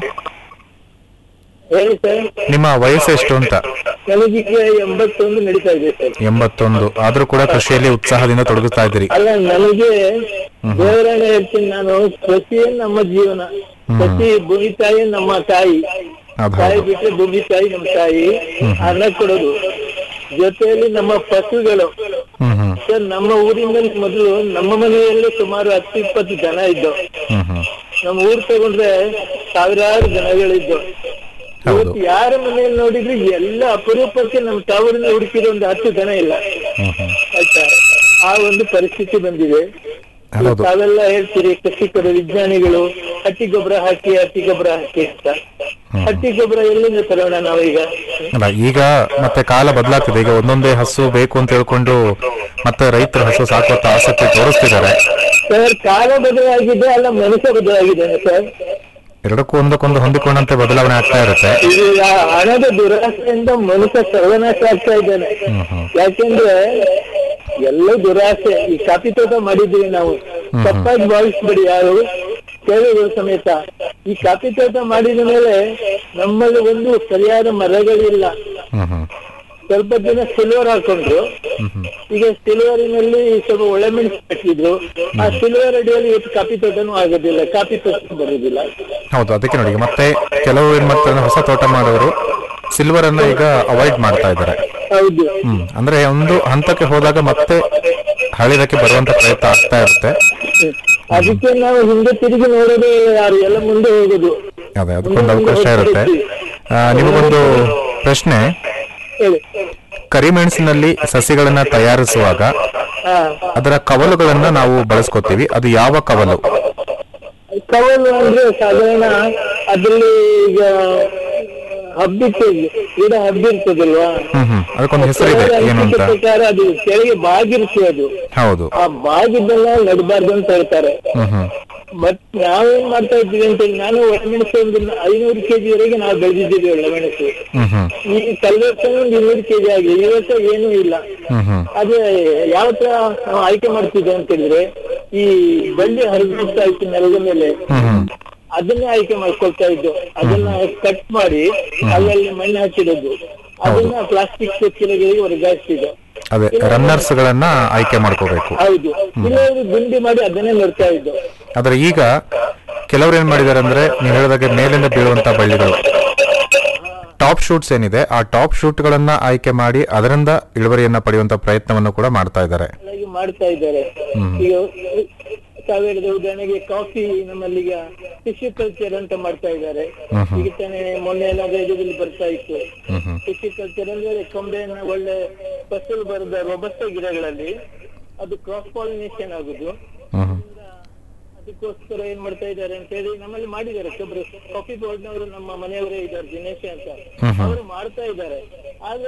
ಹೇಳಿ ಸರ್ ನಿಮ್ಮ ವಯಸ್ಸು ಎಷ್ಟು ಅಂತ ನನಗೀಗ ಎಂಬತ್ತೊಂದು ನಡೀತಾ ಇದೆ ಸರ್ ಎಂಬತ್ತೊಂದು ಆದ್ರೂ ಕೂಡ ಕೃಷಿಯಲ್ಲಿ ಉತ್ಸಾಹದಿಂದ ತೊಡಗುತ್ತಾ ಇದ್ದೀರಿ ಅಲ್ಲ ನನಗೆ ದೇವರನ್ನ ಹೇಳ್ತೀನಿ ನಾನು ಕೃಷಿಯೇ ನಮ್ಮ ಜೀವನ ಕೃಷಿ ಭೂಮಿ ತಾಯಿ ನಮ್ಮ ತಾಯಿ ಅದು ತಾಯಿ ಹೌದು ಬಿಟ್ಟರೆ ಭೂಮಿ ತಾಯಿ ನಮ್ಮ ತಾಯಿ ಅನ್ನ ಕೊಡೋದು ಜೊತೆಯಲ್ಲಿ ನಮ್ಮ ಪಶುಗಳು ಹ್ಮ್ ಹ್ಮ್ ಸರ್ ನಮ್ಮ ಊರಿನಲ್ಲಿ ಮೊದಲು ನಮ್ಮ ಮನೆಯಲ್ಲೇ ಸುಮಾರು ಹತ್ತು ಇಪ್ಪತ್ತು ಜನ ಇದ್ದವು ಹ್ಮ್ ಹ್ಮ್ ನಮ್ಮ ಊರ್ ತಗೊಂಡ್ರೆ ಸಾವಿರಾರು ಜನಗಳಿದ್ದು ಹೌದು ಇವತ್ತು ಯಾರ ಮನೆಯಲ್ಲಿ ನೋಡಿದ್ರು ಎಲ್ಲ ಅಪರೂಪಕ್ಕೆ ನಮ್ಮ ತಾವೂರಿನ ಹುಡುಕಿರೋ ಒಂದು ಹತ್ತು ಜನ ಇಲ್ಲ ಹ್ಮ್ ಹ್ಮ್ ಆಯ್ತಾ ಆ ಒಂದು ಪರಿಸ್ಥಿತಿ ಬಂದಿದೆ ಹೌದು ತಾವೆಲ್ಲ ಹೇಳ್ತೀರಿ ಕೃಷಿಕರು ವಿಜ್ಞಾನಿಗಳು ಹಟ್ಟಿ ಗೊಬ್ಬರ ಹಾಕಿ ಹಟ್ಟಿ ಗೊಬ್ಬರ ಹಾಕಿ ಅಂತ ಹಟ್ಟಿ ಗೊಬ್ಬರ ಎಲ್ಲಿಂದ ತರೋಣ ನಾವೀಗ ಅಲ್ಲ ಈಗ ಮತ್ತೆ ಕಾಲ ಬದಲಾಗ್ತಿದೆ ಈಗ ಒಂದೊಂದೇ ಹಸು ಬೇಕು ಅಂತ ಹೇಳ್ಕೊಂಡು ಮತ್ತೆ ರೈತರು ಹಸು ಸಾಕುವಂತ ಆಸಕ್ತಿ ತೋರಿಸ್ತಿದ್ದಾರೆ ಸರ್ ಕಾಲ ಬದಲಾಗಿದೆ ಅಲ್ಲ ಮನುಷ್ಯ ಬದಲಾಗಿದ್ದಾನೆ ಸರ್ ಎರಡಕ್ಕೂ ಒಂದಕ್ಕೊಂದು ಹೊಂದಿಕೊಂಡಂತೆ ಬದಲಾವಣೆ ಆಗ್ತಾ ಇರುತ್ತೆ ಈಗ ಹಣದ ದುರಾಸೆಯಿಂದ ಮನುಷ್ಯ ಸರ್ವನಾಶ ಆಗ್ತಾ ಇದ್ದಾನೆ ಹ್ಮ್ ಹ್ಮ್ ಯಾಕೆಂದ್ರೆ ಎಲ್ಲ ದುರಾಸೆ ಈ ಕಾಫಿ ತೋಟ ಮಾಡಿದ್ದೀವಿ ನಾವು ತಪ್ಪಾಗಿ ಭಾವಿಸ್ಬೇಡಿ ಯಾರು ಕೇಳಿದ್ರು ಸಮೇತ ಈ ಕಾಫಿ ತೋಟ ಮಾಡಿದ ಮೇಲೆ ನಮ್ಮಲ್ಲಿ ಒಂದು ಸರಿಯಾದ ಮರಗಳಿಲ್ಲ ಹ್ಮ್ ಹ್ಮ್ ಸ್ವಲ್ಪ ಜನ ಸಿಲ್ವರ್ ಹಾಕೊಂಡ್ರು ಹ್ಮ್ ಹ್ಮ್ ಈಗ ಸಿಲ್ವರಿನಲ್ಲಿ ಸ್ವಲ್ಪ ಒಳ್ಳೆ ಮೆಣಸು ಹಾಕಿದ್ರು ಆ ಸಿಲ್ವರ್ ಅಡಿಯಲ್ಲಿ ಇವತ್ತು ಕಾಫಿ ತೋಟನೂ ಆಗೋದಿಲ್ಲ ಕಾಫಿ ತೋಟ ಬರೋದಿಲ್ಲ ಹೌದು ಅದಕ್ಕೆ ನೋಡಿ ಮತ್ತೆ ಕೆಲವು ಏನ್ ಮಾಡ್ತಾರೆ ಅಂದ್ರೆ ಹೊಸ ತೋಟ ಮಾಡೋರು ಸಿಲ್ವರ್ ಅನ್ನ ಈಗ ಅವಾಯ್ಡ್ ಮಾಡ್ತಾ ಇದ್ದಾರೆ ಹೌದು ಹ್ಮ್ ಅಂದ್ರೆ ಒಂದು ಹಂತಕ್ಕೆ ಹೋದಾಗ ಮತ್ತೆ ಹಳಿದಕ್ಕೆ ಬರುವಂತ ಪ್ರಯತ್ನ ಆಗ್ತಾ ಇರುತ್ತೆ ಅದಕ್ಕೆ ನಾವು ಹಿಂದೆ ತಿರುಗಿ ನೋಡೋದೇ ಯಾರು ಎಲ್ಲ ಮುಂದೆ ಹೋಗೋದು ಅದೇ ಅದಕ್ಕೊಂದು ಅವಕಾಶ ಇರುತ್ತೆ ಆ, ನಿಮಗೊಂದು ಪ್ರಶ್ನೆ ಹೇಳಿ ಕರಿಮೆಣಸಿನಲ್ಲಿ ಸಸಿಗಳನ್ನ ತಯಾರಿಸುವಾಗ ಹಾ ಅದರ ಕವಲುಗಳನ್ನ ನಾವು ಬಳಸ್ಕೋತೀವಿ ಅದು ಯಾವ ಕವಲು ಕವಲು ಅಂದ್ರೆ ಸಾಧಾರಣ ಅದ್ರಲ್ಲಿ ಈಗ ಹಬ್ಬಿತ್ತು ಗಿಡ ಹಬ್ಬಿರ್ತದಲ್ವಾ ಹ್ಮ್ ಹ್ಮ್ ಅದಕ್ಕೊಂದು ಹೆಸರಿದೆ ಕೆಲವರ ಏನು ಅನಿಸಿಕೆ ಅಂತ ಪ್ರಕಾರ ಅದು ಕೆಳಗೆ ಬಾಗಿರ್ತದೆ ಅದು ಹೌದು ಆ ಬಾಗಿದ್ದೆಲ್ಲ ನಡಬಾರ್ದು ಅಂತ ಹೇಳ್ತಾರೆ ಹ್ಮ್ ಹ್ಮ್ ಬಟ್ ನಾವೇನ್ ಮಾಡ್ತಾ ಇದ್ದೀವಿ ಅಂತ ಹೇಳಿ ನಾನು ಒಳಮೆಣಸು ಒಂದು ಐನೂರು ಕೆಜಿ ವರೆಗೆ ನಾವು ಬೆಳೆದಿದ್ದೀವಿ ಒಳಮೆಣಸು ಹ್ಮ್ ಹ್ಮ್ ಈ ಕಳೆದ ವರ್ಷ ಒಂದು ಇನ್ನೂರು ಕೆಜಿ ಆಗಿದೆ ಈ ವರ್ಷ ಏನೂ ಇಲ್ಲ ಹ್ಮ್ ಹ್ಮ್ ಅದೇ ಯಾವ ತರ ನಾವು ಆಯ್ಕೆ ಮಾಡ್ತಿದ್ದೆ ಅಂತ ಹೇಳಿದ್ರೆ ಈ ಬಳ್ಳಿ ಹರಿಬಿಡ್ತಾ ಇತ್ತು ನೆಲದ ಮೇಲೆ ಹ್ಮ್ ಹ್ಮ್ ಅದನ್ನೇ ಆಯ್ಕೆ ಮಾಡ್ಕೊಳ್ತಾ ಇದ್ದು ಅದನ್ನ ಕಟ್ ಮಾಡಿ ಅಲ್ಲಲ್ಲಿ ಮಣ್ಣು ಹಾಕಿರೋದು ಅದನ್ನ ಪ್ಲಾಸ್ಟಿಕ್ ಚೀಲಗಳಿಗೆ ವರ್ಗಾಯಿಸ್ತಿದ್ದು ಅದೇ ರನ್ನರ್ಸ್ ಗಳನ್ನ ಆಯ್ಕೆ ಮಾಡ್ಕೋಬೇಕು ಹೌದು ಇಲ್ಲವರು ಗುಂಡಿ ಮಾಡಿ ಅದನ್ನೇ ನೋಡ್ತಾ ಇದ್ದು ಆದ್ರೆ ಈಗ ಕೆಲವರು ಏನ್ ಮಾಡಿದ್ದಾರೆ ಅಂದ್ರೆ ನೀವು ಹೇಳಿದಾಗೆ ಮೇಲಿಂದ ಬೀಳುವಂತ ಬಳ್ಳಿಗಳು ಟಾಪ್ ಶೂಟ್ಸ್ ಏನಿದೆ ಆ ಟಾಪ್ ಶೂಟ್ ಗಳನ್ನ ಆಯ್ಕೆ ಮಾಡಿ ಅದರಿಂದ ಇಳುವರಿಯನ್ನ ಪಡೆಯುವಂತ ಪ್ರಯತ್ನವನ್ನು ಕೂಡ ಮಾಡ್ತಾ ಇದ್ದಾರೆ ಹಾಗಾಗಿ ಮಾಡ್ತಾ ಇದ್ದಾರೆ ಈಗ ಸಾವಿರದ ಉದಾಹರಣೆಗೆ ಕಾಫಿ ನಮ್ಮಲ್ಲಿ ಈಗ ಟಿಶ್ಯೂ ಕಲ್ಚರ್ ಅಂತ ಮಾಡ್ತಾ ಇದ್ದಾರೆ ಈಗ ತಾನೇ ಮೊನ್ನೆ ಎಲ್ಲ ರೇಡಿಯೋದಲ್ಲಿ ಬರ್ತಾ ಇತ್ತು ಟಿಶ್ಯೂ ಕಲ್ಚರ್ ಅಂದ್ರೆ ಕೊಂಬೆನ ಒಳ್ಳೆ ಫಸಲು ಬರದ ರೊಬಸ್ಟ ಗಿಡಗಳಲ್ಲಿ ಅದು ಕ್ರಾಸ್ ಪಾಲಿನೇಷನ್ ಆಗುದು ಹ್ಮ್ ಹ್ಮ್. ಅದಕ್ಕೋಸ್ಕರ ಏನ್ ಮಾಡ್ತಾ ಇದ್ದಾರೆ ಅಂತ ಹೇಳಿ ನಮ್ಮಲ್ಲಿ ಮಾಡಿದ್ದಾರೆ ಒಬ್ರು ಕಾಫಿ ಬೋರ್ಡ್ನವರು ನಮ್ಮ ಮನೆಯವರೇ ಇದ್ದಾರೆ ದಿನೇಶ್ ಅಂತ ಅವರು ಮಾಡ್ತಾ ಇದ್ದಾರೆ ಆದ್ರೆ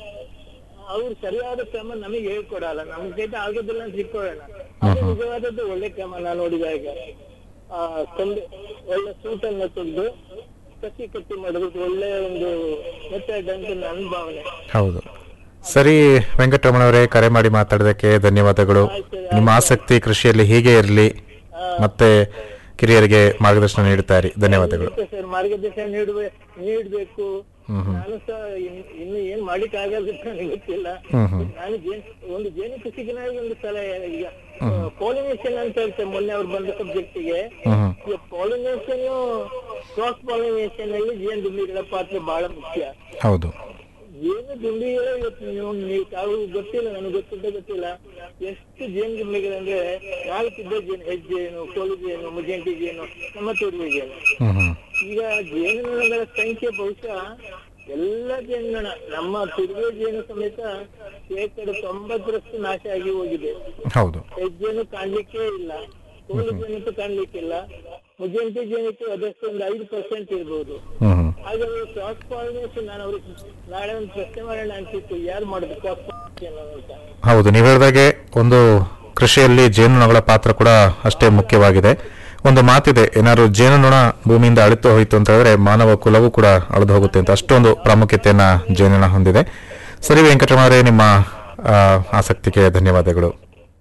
ಅವ್ರು ಸರಿಯಾದ ಕ್ರಮ ನಮಗೆ ಹೇಳ್ಕೊಡಲ್ಲ ನಮ್ ಕೈತ ಆಗೋದಿಲ್ಲ ಅಂತ ಇಟ್ಕೊಳ್ಳೋಣ ಅದು ನಿಜವಾದದ್ದು ಒಳ್ಳೆ ಕ್ರಮ ನಾನು ನೋಡಿದಾಗ ಆ ಕೊಂಡೆ ಒಳ್ಳೆ ಸೂಟನ್ನ ತೆಗೆದು ಕಸಿ ಕಟ್ಟಿ ಮಾಡೋದು ಒಳ್ಳೆ ಒಂದು ಮೆಥಡ್ ಅಂತ ನನ್ನ ಭಾವನೆ ಹೌದು ಸರಿ ವೆಂಕಟರಮಣವರೇ ಕರೆ ಮಾಡಿ ಮಾತಾಡೋದಕ್ಕೆ ಧನ್ಯವಾದಗಳು ನಿಮ್ಮ ಆಸಕ್ತಿ ಕೃಷಿಯಲ್ಲಿ ಹೀಗೆ ಇರಲಿ ಮತ್ತೆ ಕಿರಿಯರಿಗೆ ಮಾರ್ಗದರ್ಶನ ನೀಡುತ್ತಾ ಇರಿ ಧನ್ಯವಾದಗಳು ಸರ್ ಮಾರ್ಗದರ್ಶನ ನೀಡುವ ನೀಡ್ಬೇಕು ನಾನು ಸಹ ಇನ್- ಇನ್ನು ಏನ್ ಮಾಡ್ಲಿಕ್ಕೆ ಆಗಲ್ಲ ಅಂತ ನನಗೆ ಗೊತ್ತಿಲ್ಲ ನಾನು ಜೇನ್ ಒಂದು ಜೇನು ಕೃಷಿಗೆ ಒಂದು ಸಲ ಈಗ ಪಾಲಿನೇಷನ್ ಅಂತ ಹೇಳ್ತಾರೆ ಮೊನ್ನೆ ಅವ್ರು ಬಂದ ಸಬ್ಜೆಕ್ಟ್ ಗೆ ಹ್ಮ್ ಈ ಪಾಲಿನೇಷನ್ ಕ್ರಾಸ್ ಪಾಲಿನೇಷನ್ ಅಲ್ಲಿ ಜೇನು ದುಂಬಿಗಳ ಪಾತ್ರ ಬಹಳ ಮುಖ್ಯ ಹೌದು ಜೇನು ದುಂಬಿಗಳೇ ಇವತ್ತು ನೀವು ನೀವು ತಾವು ಗೊತ್ತಿಲ್ಲ ನನಗೆ ಗೊತ್ತಿದ್ದ ಗೊತ್ತಿಲ್ಲ ಎಷ್ಟು ಜೇನು ದುಂಬಿಗಳಂದ್ರೆ ನಾಲ್ಕಿದ್ದ ಜೇನು ಹೆಜ್ಜೇನು ಕೋಲು ಜೇನು ಮುಜೆಂಟಿ ಜೇನು ನಮ್ಮ ತುರುವೆ ಜೇನು ಹ್ಮ್ ಹ್ಮ್ ಈಗ ಜೇನುನೊಣಗಳ ಸಂಖ್ಯೆ ಬಹುಶಃ ಎಲ್ಲ ಜೇನುನೊಣ ನಮ್ಮ ತುರುವೆ ಜೇನು ಸಮೇತ ಶೇಕಡ ತೊಂಬತ್ತರಷ್ಟು ನಾಶ ಆಗಿ ಹೋಗಿದೆ ಹೌದು ಹೆಜ್ಜೇನು ಕಾಣ್ಲಿಕ್ಕೆ ಇಲ್ಲ ಕೋಲು ಜೇನಂತೂ ಕಾಣ್ಲಿಕ್ಕಿಲ್ಲ ಮುಜೆಂಟಿ ಜೇನಕ್ಕೆ ಅದಷ್ಟು ಒಂದು ಐದು ಪರ್ಸೆಂಟ್ ಇರ್ಬೋದು ಹ್ಮ್ ಹ್ಮ್ ಹಾಗಾದ್ರೆ ಕ್ರಾಸ್ ಪಾಲಿನೇಷನ್ ನಾನು ಅವ್ರಿಗೆ ನಾಳೆ ಒಂದು ಪ್ರಶ್ನೆ ಮಾಡೋಣ ಅಂತಿತ್ತು ಯಾರು ಮಾಡುದು ಕ್ರಾಸ್ ಪಾಲಿನೇಷನ್ ಅಂತ ಹೌದು ನೀವು ಹೇಳಿದಾಗೆ ಒಂದು ಕೃಷಿಯಲ್ಲಿ ಜೇನುನೊಣಗಳ ಪಾತ್ರ ಕೂಡ ಅಷ್ಟೇ ಮುಖ್ಯವಾಗಿದೆ ಒಂದು ಮಾತಿದೆ ಏನಾದ್ರು ಜೇನುನೊಣ ಭೂಮಿಯಿಂದ ಅಳಿತು ಹೋಯಿತು ಅಂತ ಹೇಳಿದ್ರೆ ಮಾನವ ಕುಲವೂ ಕೂಡ ಅಳಿದು ಹೋಗುತ್ತೆ ಅಂತ ಅಷ್ಟೊಂದು ಪ್ರಾಮುಖ್ಯತೆಯನ್ನ ಜೇನುನೊಣ ಹೊಂದಿದೆ ಸರಿ ವೆಂಕಟರಮಣರೇ ನಿಮ್ಮ ಆ, ಆಸಕ್ತಿಗೆ ಧನ್ಯವಾದಗಳು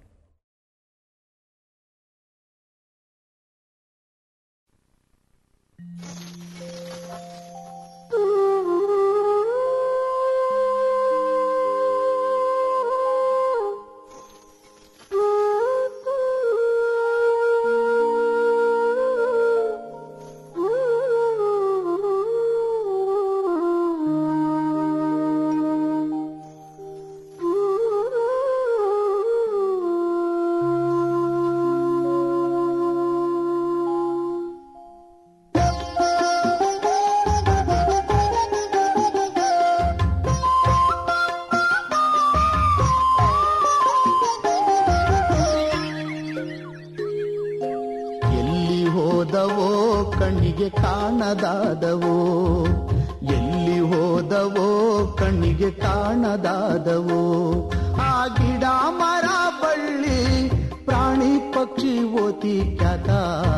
ಎಲ್ಲಿ ಹೋದವೋ ಕಣ್ಣಿಗೆ ಕಾಣದಾದವೋ ಎಲ್ಲಿ ಹೋದವೋ ಕಣ್ಣಿಗೆ ಕಾಣದಾದವೋ ಆ ಗಿಡ ಮರ ಬಳ್ಳಿ ಪ್ರಾಣಿ ಪಕ್ಷಿ ಓತಿ ಕ್ಯಾತ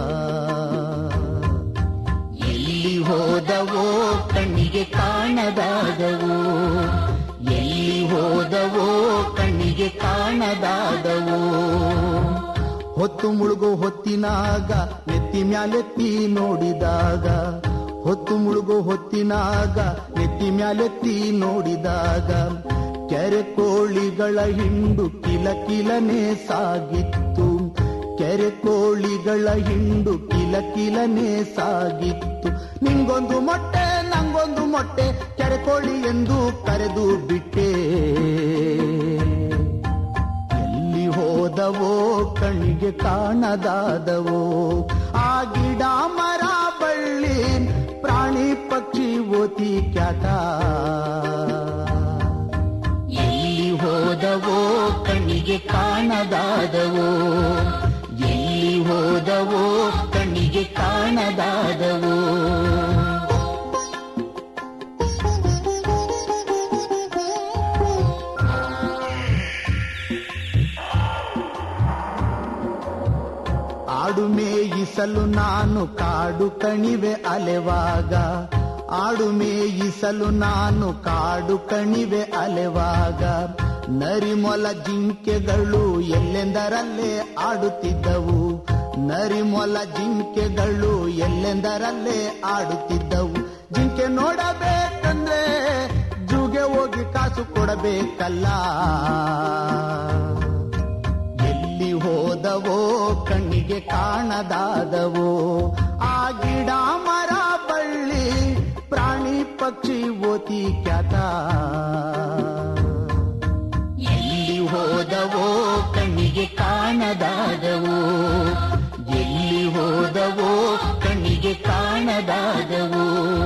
ಎಲ್ಲಿ ಹೋದವೋ ಕಣ್ಣಿಗೆ ಕಾಣದಾದವೋ ಎಲ್ಲಿ ಹೋದವೋ ಕಣ್ಣಿಗೆ ಕಾಣದಾದವೋ ಹೊತ್ತು ಮುಳುಗೋ ಹೊತ್ತಿನಾಗ ನೆತ್ತಿ ಮ್ಯಾಲೆತ್ತಿ ನೋಡಿದಾಗ ಹೊತ್ತು ಮುಳುಗೋ ಹೊತ್ತಿನಾಗ ನೆತ್ತಿ ಮ್ಯಾಲೆತ್ತಿ ನೋಡಿದಾಗ ಕೆರೆ ಕೋಳಿಗಳ ಹಿಂಡು ಕಿಲ ಕಿಲನೆ ಸಾಗಿತ್ತು ಕೆರೆ ಕೋಳಿಗಳ ಹಿಂಡು ಕಿಲ ಕಿಲನೆ ಸಾಗಿತ್ತು ನಿಂಗೊಂದು ಮೊಟ್ಟೆ ನಂಗೊಂದು ಮೊಟ್ಟೆ ಕೆರೆ ಕೋಳಿ ಎಂದು ಕರೆದು ಬಿಟ್ಟೆ ಎಲ್ಲಿ ಹೋದವೋ ಕಣ್ಣಿಗೆ ಕಾಣದಾದವೋ ಆ ಗಿಡ ಮರ ಬಳ್ಳಿ ಪ್ರಾಣಿ ಪಕ್ಷಿ ಓತಿ ಕ್ಯಾತ ಎಲ್ಲಿ ಹೋದವೋ ಕಣ್ಣಿಗೆ ಕಾಣದಾದವೋ ಎಲ್ಲಿ ಹೋದವೋ ಕಣ್ಣಿಗೆ ಕಾಣದಾದವೋ ಆಡು ಮೇಯಿಸಲು ನಾನು ಕಾಡು ಕಣಿವೆ ಅಲೆವಾಗ ಆಡು ಮೇಯಿಸಲು ನಾನು ಕಾಡು ಕಣಿವೆ ಅಲೆವಾಗ ನರಿಮೊಲ ಜಿಂಕೆಗಳು ಎಲ್ಲೆಂದರಲ್ಲೇ ಆಡುತ್ತಿದ್ದವು ನರಿಮೊಲ ಜಿಂಕೆಗಳು ಎಲ್ಲೆಂದರಲ್ಲೇ ಆಡುತ್ತಿದ್ದವು ಜಿಂಕೆ ನೋಡಬೇಕಂದ್ರೆ ಜೂಗೆ ಹೋಗಿ ಕಾಸು ಕಾಸು ಕೊಡಬೇಕಲ್ಲ ಎಲ್ಲಿ ಹೋದವೋ ಕಣ್ಣಿಗೆ ಕಾಣದಾದವೋ ಆ ಗಿಡ ಮರ ಬಳ್ಳಿ ಪ್ರಾಣಿ ಪಕ್ಷಿ ಓತಿ ಕ್ಯಾತ ಎಲ್ಲಿ ಹೋದವೋ ಕಣ್ಣಿಗೆ ಕಾಣದಾದವೋ ಎಲ್ಲಿ ಹೋದವೋ ಕಣ್ಣಿಗೆ ಕಾಣದಾದವೋ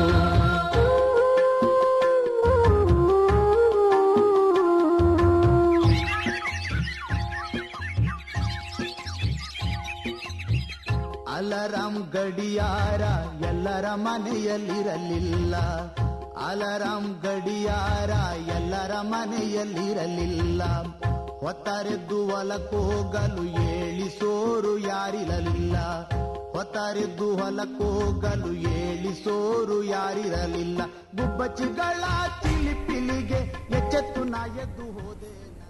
ಅಲರಾಮ್ ಗಡಿಯಾರ ಎಲ್ಲರ ಮನೆಯಲ್ಲಿರಲಿಲ್ಲ ಅಲರಾಮ್ ಗಡಿಯಾರ ಎಲ್ಲರ ಮನೆಯಲ್ಲಿರಲಿಲ್ಲ ಹೊತ್ತರೆದ್ದು ಹೊಲಕ್ಕೋಗಲು ಏಳಿಸೋರು ಯಾರಿರಲಿಲ್ಲ ಹೊತ್ತರೆದ್ದು ಹೊಲಕ್ಕೋಗಲು ಏಳಿಸೋರು ಯಾರಿರಲಿಲ್ಲ ಗುಬ್ಬಚ್ಚಿಗಳ ಚಿಲಿಪಿಲಿಗೆ ಎಚ್ಚೆತ್ತು ನಾ ಎದ್ದು ಹೋದೆ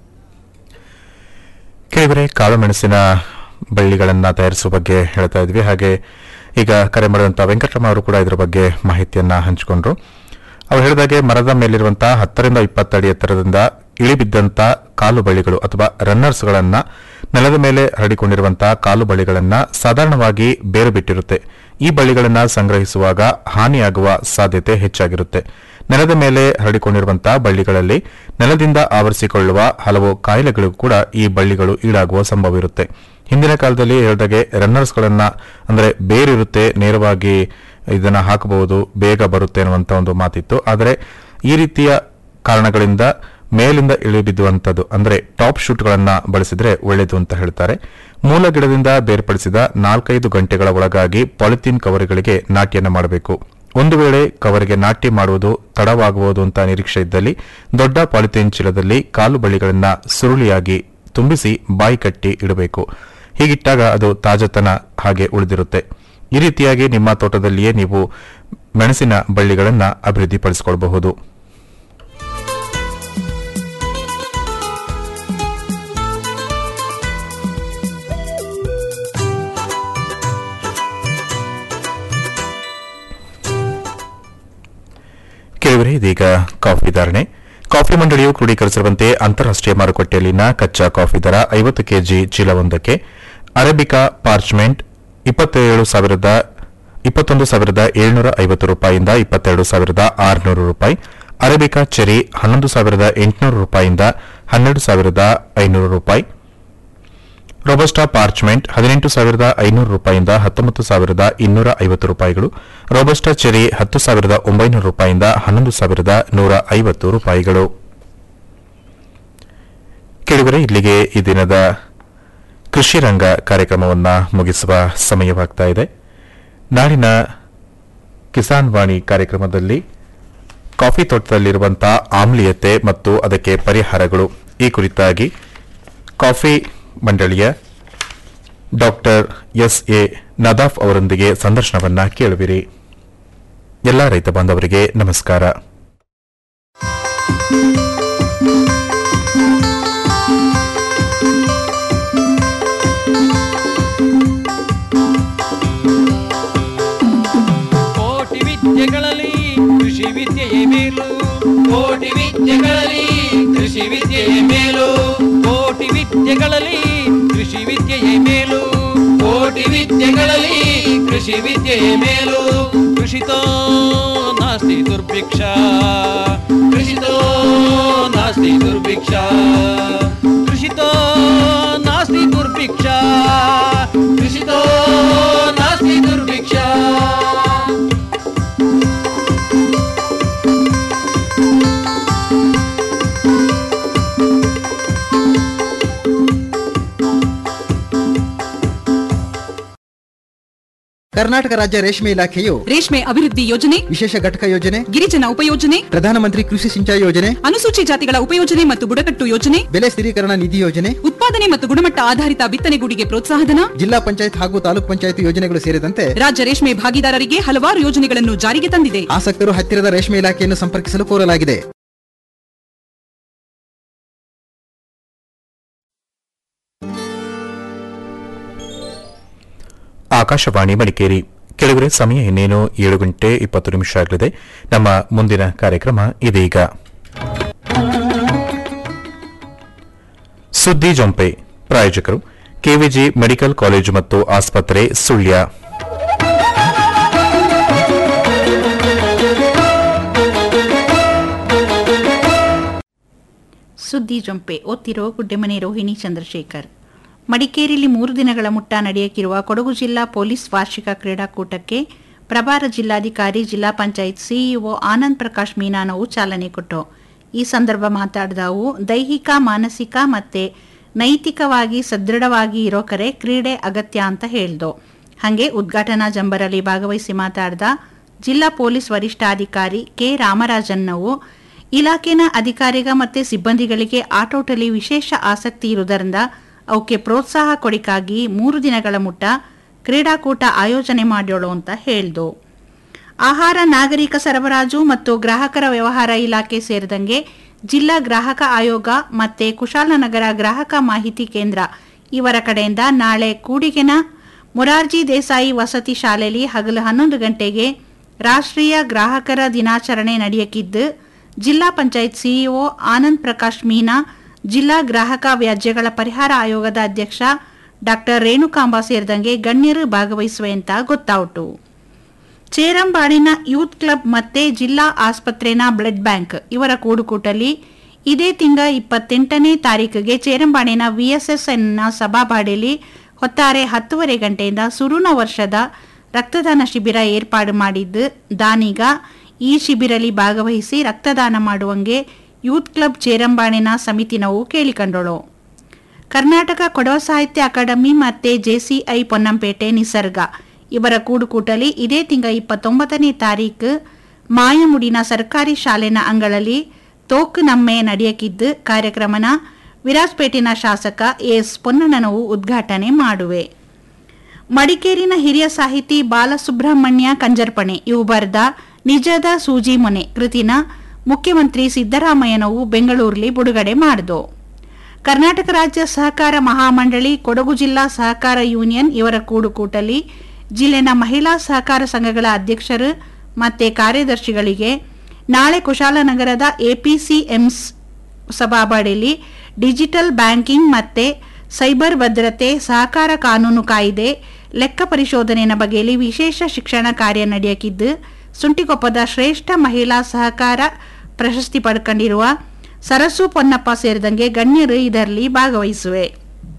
ಕೇಳಿದರೆ ಕಾಳು ಮೆಣಸಿನ ಬಳ್ಳಿಗಳನ್ನ ತಯಾರಿಸುವ ಬಗ್ಗೆ ಹೇಳ್ತಾ ಇದ್ವಿ ಹಾಗೆ ಈಗ ಕರೆ ಮಾಡಿದಂತ ವೆಂಕಟರಮ ಅವರು ಕೂಡ ಇದರ ಬಗ್ಗೆ ಮಾಹಿತಿಯನ್ನ ಹಂಚಿಕೊಂಡ್ರು ಅವ್ರು ಹೇಳಿದಾಗೆ ಮರದ ಮೇಲಿರುವಂತಹ ಹತ್ತರಿಂದ ಇಪ್ಪತ್ತು ಅಡಿ ಎತ್ತರದಿಂದ ಇಳಿಬಿದ್ದಂತ ಕಾಲು ಬಳ್ಳಿಗಳು ಅಥವಾ ರನ್ನರ್ಸ್ಗಳನ್ನ ನೆಲದ ಮೇಲೆ ಹರಡಿಕೊಂಡಿರುವಂತಹ ಕಾಲು ಬಳ್ಳಿಗಳನ್ನ ಸಾಧಾರಣವಾಗಿ ಬೇರು ಬಿಟ್ಟಿರುತ್ತೆ ಈ ಬಳ್ಳಿಗಳನ್ನ ಸಂಗ್ರಹಿಸುವಾಗ ಹಾನಿಯಾಗುವ ಸಾಧ್ಯತೆ ಹೆಚ್ಚಾಗಿರುತ್ತೆ ನೆಲದ ಮೇಲೆ ಹರಡಿಕೊಂಡಿರುವಂತಹ ಬಳ್ಳಿಗಳಲ್ಲಿ ನೆಲದಿಂದ ಆವರಿಸಿಕೊಳ್ಳುವ ಹಲವು ಕಾಯಿಲೆಗಳಿಗೂ ಕೂಡ ಈ ಬಳ್ಳಿಗಳು ಈಡಾಗುವ ಸಂಭವವಿರುತ್ತೆ ಹಿಂದಿನ ಕಾಲದಲ್ಲಿ ಹೇಳಿದಾಗೆ ರನ್ನರ್ಸ್ಗಳನ್ನ ಅಂದ್ರೆ ಬೇರಿರುತ್ತೆ ನೇರವಾಗಿ ಇದನ್ನ ಹಾಕಬಹುದು ಬೇಗ ಬರುತ್ತೆ ಅನ್ನುವಂತ ಒಂದು ಮಾತಿತ್ತು ಆದರೆ ಈ ರೀತಿಯ ಕಾರಣಗಳಿಂದ ಮೇಲಿಂದ ಇಳಿಬಿದ್ದುವಂಥದ್ದು ಅಂದ್ರೆ ಟಾಪ್ ಶೂಟ್ಗಳನ್ನ ಬಳಸಿದ್ರೆ ಒಳ್ಳೆಯದು ಅಂತ ಹೇಳ್ತಾರೆ ಮೂಲ ಗಿಡದಿಂದ ಬೇರ್ಪಡಿಸಿದ ನಾಲ್ಕೈದು ಗಂಟೆಗಳ ಒಳಗಾಗಿ ಪಾಲಿಥೀನ್ ಕವರ್ಗಳಿಗೆ ನಾಟ್ಯನ ಮಾಡಬೇಕು ಒಂದು ವೇಳೆ ಕವರಿಗೆ ನಾಟ್ಯ ಮಾಡುವುದು ತಡವಾಗಬಹುದು ಅಂತ ನಿರೀಕ್ಷೆ ಇದ್ದಲ್ಲಿ ದೊಡ್ಡ ಪಾಲಿಥೀನ್ ಚೀಲದಲ್ಲಿ ಕಾಲು ಬಳ್ಳಿಗಳನ್ನ ಸುರುಳಿಯಾಗಿ ತುಂಬಿಸಿ ಬಾಯಿ ಕಟ್ಟಿ ಇಡಬೇಕು ಹೀಗಿಟ್ಟಾಗ ಅದು ತಾಜತನ ಹಾಗೆ ಉಳಿದಿರುತ್ತೆ ಈ ರೀತಿಯಾಗಿ ನಿಮ್ಮ ತೋಟದಲ್ಲಿಯೇ ನೀವು ಮೆಣಸಿನ ಬಳ್ಳಿಗಳನ್ನ ಅಭಿವೃದ್ಧಿಪಡಿಸಿಕೊಳ್ಳಬಹುದು ಕೇಳಿದರೆ ಇದೀಗ ಕಾಫಿ ಧಾರಣೆ ಕಾಫಿ ಮಂಡಳಿಯು ಕ್ರೋಢೀಕರಿಸಿರುವಂತೆ ಅಂತಾರಾಷ್ಟೀಯ ಮಾರುಕಟ್ಟೆಯಲ್ಲಿನ ಕಚ್ಚಾ ಕಾಫಿ ದರ ಐವತ್ತು ಕೆಜಿ ಚೀಲವೊಂದಕ್ಕೆ ಅರೇಬಿಕಾ ಪಾರ್ಚ್ಮೆಂಟ್ ಇಪ್ಪತ್ತೇಳು ಸಾವಿರದ ಇಪ್ಪತ್ತೊಂದು ಸಾವಿರದ ಏಳ್ನೂರ ಐವತ್ತು ರೂಪಾಯಿಯಿಂದ ಇಪ್ಪತ್ತೆರಡು ಸಾವಿರದ ಆರುನೂರು ರೂಪಾಯಿ ಅರೇಬಿಕಾ ಚೆರಿ ಹನ್ನೊಂದು ಸಾವಿರದ ಎಂಟುನೂರು ರೂಪಾಯಿಯಿಂದ ಹನ್ನೆರಡು ಸಾವಿರದ ಐನೂರು ರೂಪಾಯಿ ರೋಬಸ್ಟಾ ಪಾರ್ಚ್ಮೆಂಟ್ ಹದಿನೆಂಟು ಸಾವಿರದ ಐನೂರು ರೂಪಾಯಿಯಿಂದ ಹತ್ತೊಂಬತ್ತು ಸಾವಿರದ ಇನ್ನೂರ ಐವತ್ತು ರೂಪಾಯಿಗಳು ರೋಬಸ್ಟಾ ಚೆರಿ ಹತ್ತು ಸಾವಿರದ ಒಂಬೈನೂರು ರೂಪಾಯಿಯಿಂದ ಹನ್ನೊಂದು ಸಾವಿರದ ನೂರ ಐವತ್ತು ರೂಪಾಯಿಗಳು ಕೇಳಿದರೆ ಇಲ್ಲಿಗೆ ಈ ದಿನದ ಕೃಷಿ ರಂಗ ಕಾರ್ಯಕ್ರಮವನ್ನು ಮುಗಿಸುವ ಸಮಯವಾಗ್ತಾ ಇದೆ ನಾಳಿನ ಕಿಸಾನ್ ವಾಣಿ ಕಾರ್ಯಕ್ರಮದಲ್ಲಿ ಕಾಫಿ ತೋಟದಲ್ಲಿರುವಂತಹ ಆಮ್ಲೀಯತೆ ಮತ್ತು ಅದಕ್ಕೆ ಪರಿಹಾರಗಳು ಈ ಕುರಿತಾಗಿ ಕಾಫಿ ಮಂಡಳಿಯ ಡಾಕ್ಟರ್ ಎಸ್ ಎ ನದಾಫ್ ಅವರೊಂದಿಗೆ ಸಂದರ್ಶನವನ್ನ ಕೇಳುವಿರಿ ಎಲ್ಲ ರೈತ ಬಾಂಧವರಿಗೆ ನಮಸ್ಕಾರ ಕೋಟಿ ವಿದ್ಯೆಗಳಲ್ಲಿ ಕೃಷಿ ವಿದ್ಯೆಯೇ ಮೇಲು ಕೋಟಿ ವಿದ್ಯೆಗಳಲ್ಲಿ ಕೃಷಿ ವಿದ್ಯೆಯೇ ಮೇಲು ಕೋಟಿ ವಿದ್ಯೆಗಳಲ್ಲಿ ಕೃಷಿ ವಿದ್ಯೆಯೇ ಮೇಲು ಕೋಟಿ ವಿದ್ಯೆಗಳಲ್ಲಿ ಕೃಷಿ ವಿದ್ಯೆಯೇ ಮೇಲು ಕೃಷಿತೋ ನಾಸ್ತಿ ದುರ್ಭಿಕ್ಷ ಕೃಷಿತೋ ನಾಸ್ತಿ ದುರ್ಭಿಕ್ಷ ಕೃಷಿತೋ ನಾಸ್ತಿ ದುರ್ಭಿಕ್ಷ ಕೃಷಿತೋ ನಾಸ್ತಿ ದುರ್ಭಿಕ್ಷ ಕರ್ನಾಟಕ ರಾಜ್ಯ ರೇಷ್ಮೆ ಇಲಾಖೆಯು ರೇಷ್ಮೆ ಅಭಿವೃದ್ಧಿ ಯೋಜನೆ ವಿಶೇಷ ಘಟಕ ಯೋಜನೆ ಗಿರಿಜನ ಉಪಯೋಜನೆ ಪ್ರಧಾನಮಂತ್ರಿ ಕೃಷಿ ಸಿಂಚಾಯಿ ಯೋಜನೆ ಅನುಸೂಚಿ ಜಾತಿಗಳ ಉಪಯೋಜನೆ ಮತ್ತು ಬುಡಕಟ್ಟು ಯೋಜನೆ ಬೆಲೆ ಸ್ಥಿರೀಕರಣ ನಿಧಿ ಯೋಜನೆ ಉತ್ಪಾದನೆ ಮತ್ತು ಗುಣಮಟ್ಟ ಆಧಾರಿತ ಬಿತ್ತನೆಗೂಡಿಗೆ ಪ್ರೋತ್ಸಾಹಧನ ಜಿಲ್ಲಾ ಪಂಚಾಯತ್ ಹಾಗೂ ತಾಲೂಕ್ ಪಂಚಾಯತ್ ಯೋಜನೆಗಳು ಸೇರಿದಂತೆ ರಾಜ್ಯ ರೇಷ್ಮೆ ಭಾಗಿದಾರರಿಗೆ ಹಲವಾರು ಯೋಜನೆಗಳನ್ನು ಜಾರಿಗೆ ತಂದಿದೆ ಆಸಕ್ತರು ಹತ್ತಿರದ ರೇಷ್ಮೆ ಇಲಾಖೆಯನ್ನು ಸಂಪರ್ಕಿಸಲು ಕೋರಲಾಗಿದೆ ಆಕಾಶವಾಣಿ ಮಡಿಕೇರಿ ಕೆಳಗಡೆ ಸಮಯ ಇನ್ನೇನು ಏಳು ಗಂಟೆ ಇಪ್ಪತ್ತು ನಿಮಿಷ ಆಗಲಿದೆ ನಮ್ಮ ಮುಂದಿನ ಕಾರ್ಯಕ್ರಮ ಇದೀಗ ಸುದ್ದಿ ಜೊಂಪೆ ಪ್ರಾಯೋಜಕರು ಕೆವಿಜಿ ಮೆಡಿಕಲ್ ಕಾಲೇಜು ಮತ್ತು ಆಸ್ಪತ್ರೆ ಸುಳ್ಯ ಸುದ್ದಿ ಜೊಂಪೆ ಓದ್ತಿರೋ ಗುಡ್ಡೆಮನೆ ರೋಹಿಣಿ ಚಂದ್ರಶೇಖರ್ ಮಡಿಕೇರಿಯಲ್ಲಿ ಮೂರು ದಿನಗಳ ಮುಟ್ಟ ನಡೆಯಕ್ಕಿರುವ ಕೊಡಗು ಜಿಲ್ಲಾ ಪೊಲೀಸ್ ವಾರ್ಷಿಕ ಕ್ರೀಡಾಕೂಟಕ್ಕೆ ಪ್ರಭಾರ ಜಿಲ್ಲಾಧಿಕಾರಿ ಜಿಲ್ಲಾ ಪಂಚಾಯತ್ ಸಿಇಒ ಆನಂದ್ ಪ್ರಕಾಶ್ ಮೀನಾನವು ಚಾಲನೆ ಕೊಟ್ಟು ಈ ಸಂದರ್ಭ ಮಾತಾಡಿದ ಅವು ದೈಹಿಕ ಮಾನಸಿಕ ಮತ್ತೆ ನೈತಿಕವಾಗಿ ಸದೃಢವಾಗಿ ಇರೋ ಕರೆ ಕ್ರೀಡೆ ಅಗತ್ಯ ಅಂತ ಹೇಳ್ದು ಹಾಗೆ ಉದ್ಘಾಟನಾ ಜಂಬರಲ್ಲಿ ಭಾಗವಹಿಸಿ ಮಾತಾಡಿದ ಜಿಲ್ಲಾ ಪೊಲೀಸ್ ವರಿಷ್ಠಾಧಿಕಾರಿ ಕೆ ರಾಮರಾಜನ್ನವು ಇಲಾಖೆನ ಅಧಿಕಾರಿಗ ಮತ್ತೆ ಸಿಬ್ಬಂದಿಗಳಿಗೆ ಆಟೋಟಲ್ಲಿ ವಿಶೇಷ ಆಸಕ್ತಿ ಇರುವುದರಿಂದ ಅವಕ್ಕೆ ಪ್ರೋತ್ಸಾಹ ಕೊಡಿಕಾಗಿ ಮೂರು ದಿನಗಳ ಮುಟ್ಟ ಕ್ರೀಡಾಕೂಟ ಆಯೋಜನೆ ಮಾಡೋಳು ಅಂತ ಹೇಳ್ದು ಆಹಾರ ನಾಗರಿಕ ಸರಬರಾಜು ಮತ್ತು ಗ್ರಾಹಕರ ವ್ಯವಹಾರ ಇಲಾಖೆ ಸೇರಿದಂಗೆ ಜಿಲ್ಲಾ ಗ್ರಾಹಕ ಆಯೋಗ ಮತ್ತೆ ಕುಶಾಲನಗರ ಗ್ರಾಹಕ ಮಾಹಿತಿ ಕೇಂದ್ರ ಇವರ ಕಡೆಯಿಂದ ನಾಳೆ ಕೂಡಿಗೆನ ಮೊರಾರ್ಜಿ ದೇಸಾಯಿ ವಸತಿ ಶಾಲೆಯಲ್ಲಿ ಹಗಲು ಹನ್ನೊಂದು ಗಂಟೆಗೆ ರಾಷ್ಟ್ರೀಯ ಗ್ರಾಹಕರ ದಿನಾಚರಣೆ ನಡೆಯಕ್ಕಿದ್ದು ಜಿಲ್ಲಾ ಪಂಚಾಯತ್ ಸಿಇಒ ಆನಂದ್ ಪ್ರಕಾಶ್ ಮೀನಾ ಜಿಲ್ಲಾ ಗ್ರಾಹಕ ವ್ಯಾಜ್ಯಗಳ ಪರಿಹಾರ ಆಯೋಗದ ಅಧ್ಯಕ್ಷ ಡಾಕ್ಟರ್ ರೇಣುಕಾಂಬ ಸೇರಿದಂಗೆ ಗಣ್ಯರು ಭಾಗವಹಿಸುವೆ ಅಂತ ಗೊತ್ತಾಯಿತು ಚೇರಂಬಾಡಿನ ಯೂತ್ ಕ್ಲಬ್ ಮತ್ತೆ ಜಿಲ್ಲಾ ಆಸ್ಪತ್ರೆನ ಬ್ಲಡ್ ಬ್ಯಾಂಕ್ ಇವರ ಕೂಡುಕೂಟಲ್ಲಿ ಇದೇ ತಿಂಗ ಇಪ್ಪತ್ತೆಂಟನೇ ತಾರೀಕಿಗೆ ಚೇರಂಬಾಡಿನ ವಿಎಸ್ಎಸ್ಎನ್ನ ಸಭಾಬಾಡಿಯಲ್ಲಿ ಹೊತ್ತಾರೆ ಹತ್ತುವರೆ ಗಂಟೆಯಿಂದ ಸುರುನ ವರ್ಷದ ರಕ್ತದಾನ ಶಿಬಿರ ಏರ್ಪಾಡು ಮಾಡಿದ್ದು ದಾನಿಗ ಈ ಶಿಬಿರಲ್ಲಿ ಭಾಗವಹಿಸಿ ರಕ್ತದಾನ ಮಾಡುವಂಗೆ ಯೂತ್ ಕ್ಲಬ್ ಚೇರಂಬಾಣಿನ ಸಮಿತಿನವು ಕೇಳಿಕೊಂಡಳು ಕರ್ನಾಟಕ ಕೊಡವ ಸಾಹಿತ್ಯ ಅಕಾಡೆಮಿ ಮತ್ತೆ ಜೆಸಿಐ ಪೊನ್ನಂಪೇಟೆ ನಿಸರ್ಗ ಇವರ ಕೂಡುಕೂಟಲಿ ಇದೇ ತಿಂಗ ಇಪ್ಪತ್ತೊಂಬತ್ತನೇ ತಾರೀಕು ಮಾಯಮುಡಿನ ಸರ್ಕಾರಿ ಶಾಲೆನ ಅಂಗಳಲ್ಲಿ ತೋಕು ನಮ್ಮೆ ನಡೆಯಕ್ಕಿದ್ದು ಕಾರ್ಯಕ್ರಮನ ವಿರಾಜಪೇಟೆನ ಶಾಸಕ ಎಸ್ ಪೊನ್ನಣ್ಣನವು ಉದ್ಘಾಟನೆ ಮಾಡುವೆ ಮಡಿಕೇರಿನ ಹಿರಿಯ ಸಾಹಿತಿ ಬಾಲಸುಬ್ರಹ್ಮಣ್ಯ ಕಂಜರ್ಪಣೆ ಇವು ಬರೆದ ನಿಜದ ಸೂಜಿ ಮೊನೆ ಕೃತಿನ ಮುಖ್ಯಮಂತ್ರಿ ಸಿದ್ದರಾಮಯ್ಯನವು ಬೆಂಗಳೂರಲ್ಲಿ ಬಿಡುಗಡೆ ಮಾಡಿದು ಕರ್ನಾಟಕ ರಾಜ್ಯ ಸಹಕಾರ ಮಹಾಮಂಡಳಿ ಕೊಡಗು ಜಿಲ್ಲಾ ಸಹಕಾರ ಯೂನಿಯನ್ ಇವರ ಕೂಡುಕೂಟಲಿ ಜಿಲ್ಲೆನ ಮಹಿಳಾ ಸಹಕಾರ ಸಂಘಗಳ ಅಧ್ಯಕ್ಷರು ಮತ್ತೆ ಕಾರ್ಯದರ್ಶಿಗಳಿಗೆ ನಾಳೆ ಕುಶಾಲನಗರದ ಎಪಿಸಿಎಂಸ್ ಸಭಾಬಾಡಿಯಲ್ಲಿ ಡಿಜಿಟಲ್ ಬ್ಯಾಂಕಿಂಗ್ ಮತ್ತೆ ಸೈಬರ್ ಭದ್ರತೆ ಸಹಕಾರ ಕಾನೂನು ಕಾಯ್ದೆ ಲೆಕ್ಕ ಪರಿಶೋಧನೆಯ ಬಗೆಯಲ್ಲಿ ವಿಶೇಷ ಶಿಕ್ಷಣ ಕಾರ್ಯ ನಡೆಯಕ್ಕಿದ್ದು ಸುಂಟಿಕೊಪ್ಪದ ಶ್ರೇಷ್ಠ ಮಹಿಳಾ ಸಹಕಾರ ಪ್ರಶಸ್ತಿ ಪಡ್ಕೊಂಡಿರುವ ಸರಸು ಪೊನ್ನಪ್ಪ ಸೇರಿದಂಗೆ ಗಣ್ಯರು ಇದರಲ್ಲಿ ಭಾಗವಹಿಸುವೆ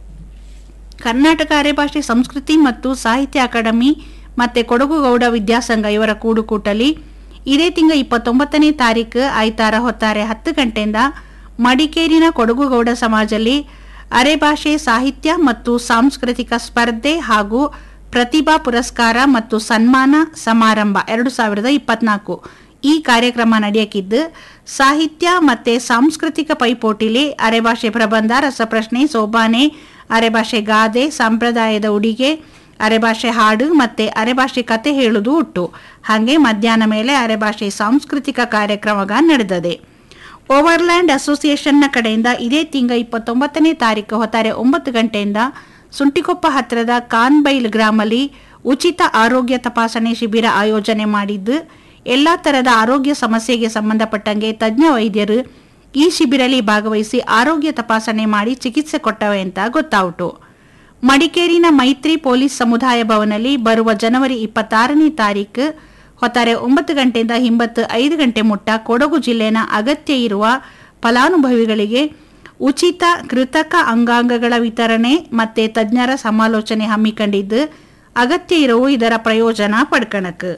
ಕರ್ನಾಟಕ ಅರೆಭಾಷೆ ಸಂಸ್ಕೃತಿ ಮತ್ತು ಸಾಹಿತ್ಯ ಅಕಾಡೆಮಿ ಮತ್ತೆ ಕೊಡಗು ಗೌಡ ವಿದ್ಯಾಸಂಘ ಇವರ ಕೂಡುಕೂಟಲಿ ಇದೇ ತಿಂಗ ಇಪ್ಪತ್ತೊಂಬತ್ತನೇ ತಾರೀಕು ಆಯ್ತಾರ ಹೊತ್ತಾರೆ ಹತ್ತು ಗಂಟೆಯಿಂದ ಮಡಿಕೇರಿನ ಕೊಡಗು ಗೌಡ ಸಮಾಜದಲ್ಲಿ ಅರೆಭಾಷೆ ಸಾಹಿತ್ಯ ಮತ್ತು ಸಾಂಸ್ಕೃತಿಕ ಸ್ಪರ್ಧೆ ಹಾಗೂ ಪ್ರತಿಭಾ ಪುರಸ್ಕಾರ ಮತ್ತು ಸನ್ಮಾನ ಸಮಾರಂಭ ಎರಡು ಸಾವಿರದ ಇಪ್ಪತ್ನಾಲ್ಕು ಈ ಕಾರ್ಯಕ್ರಮ ನಡೆಯಕ್ಕಿದ್ದು ಸಾಹಿತ್ಯ ಮತ್ತೆ ಸಾಂಸ್ಕೃತಿಕ ಪೈಪೋಟಿಲಿ ಅರೆಭಾಷೆ ಪ್ರಬಂಧ ರಸಪ್ರಶ್ನೆ ಸೋಬಾನೆ ಅರೆಭಾಷೆ ಗಾದೆ ಸಂಪ್ರದಾಯದ ಉಡಿಗೆ ಅರೆಭಾಷೆ ಹಾಡು ಮತ್ತೆ ಅರೆಭಾಷೆ ಕತೆ ಹೇಳುವುದು ಉಟ್ಟು ಹಾಗೆ ಮಧ್ಯಾಹ್ನ ಮೇಲೆ ಅರೆಭಾಷೆ ಸಾಂಸ್ಕೃತಿಕ ಕಾರ್ಯಕ್ರಮಗ ನಡೆದದೆ ಓವರ್ಲ್ಯಾಂಡ್ ಅಸೋಸಿಯೇಷನ್ನ ಕಡೆಯಿಂದ ಇದೇ ತಿಂಗ ಇಪ್ಪತ್ತೊಂಬತ್ತನೇ ತಾರೀಕು ಹೊತ್ತಾರೆ ಒಂಬತ್ತು ಗಂಟೆಯಿಂದ ಸುಂಟಿಕೊಪ್ಪ ಹತ್ತಿರದ ಕಾನ್ಬೈಲ್ ಗ್ರಾಮಲ್ಲಿ ಉಚಿತ ಆರೋಗ್ಯ ತಪಾಸಣೆ ಶಿಬಿರ ಆಯೋಜನೆ ಮಾಡಿದ್ದು ಎಲ್ಲಾ ತರದ ಆರೋಗ್ಯ ಸಮಸ್ಯೆಗೆ ಸಂಬಂಧಪಟ್ಟಂಗೆ ತಜ್ಞ ವೈದ್ಯರು ಈ ಶಿಬಿರಲ್ಲಿ ಭಾಗವಹಿಸಿ ಆರೋಗ್ಯ ತಪಾಸಣೆ ಮಾಡಿ ಚಿಕಿತ್ಸೆ ಕೊಟ್ಟವೆ ಅಂತ ಗೊತ್ತಾಯಿತು ಮಡಿಕೇರಿನ ಮೈತ್ರಿ ಪೊಲೀಸ್ ಸಮುದಾಯ ಭವನಲ್ಲಿ ಬರುವ ಜನವರಿ ಇಪ್ಪತ್ತಾರನೇ ತಾರೀಕು ಹೊತ್ತಾರೆ ಒಂಬತ್ತು ಗಂಟೆಯಿಂದ ಹಿಂಬತ್ತು ಐದು ಗಂಟೆ ಮುಟ್ಟ ಕೊಡಗು ಜಿಲ್ಲೆನ ಅಗತ್ಯ ಇರುವ ಫಲಾನುಭವಿಗಳಿಗೆ ಉಚಿತ ಕೃತಕ ಅಂಗಾಂಗಗಳ ವಿತರಣೆ ಮತ್ತೆ ತಜ್ಞರ ಸಮಾಲೋಚನೆ ಹಮ್ಮಿಕೊಂಡಿದ್ದು ಅಗತ್ಯ ಇರುವ ಇದರ ಪ್ರಯೋಜನ ಪಡ್ಕಣಕ್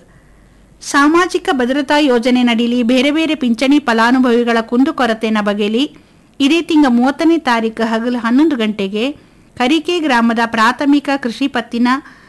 ಸಾಮಾಜಿಕ ಭದ್ರತಾ ಯೋಜನೆ ನಡೀಲಿ ಬೇರೆ ಬೇರೆ ಪಿಂಚಣಿ ಫಲಾನುಭವಿಗಳ ಕುಂದುಕೊರತೆನ ಬಗೆಲಿ ಇದೇ ತಿಂಗ ಮೂವತ್ತನೇ ತಾರೀಕು ಹಗಲು ಹನ್ನೊಂದು ಗಂಟೆಗೆ ಕರಿಕೆ ಗ್ರಾಮದ ಪ್ರಾಥಮಿಕ ಕೃಷಿ ಪತ್ತಿನ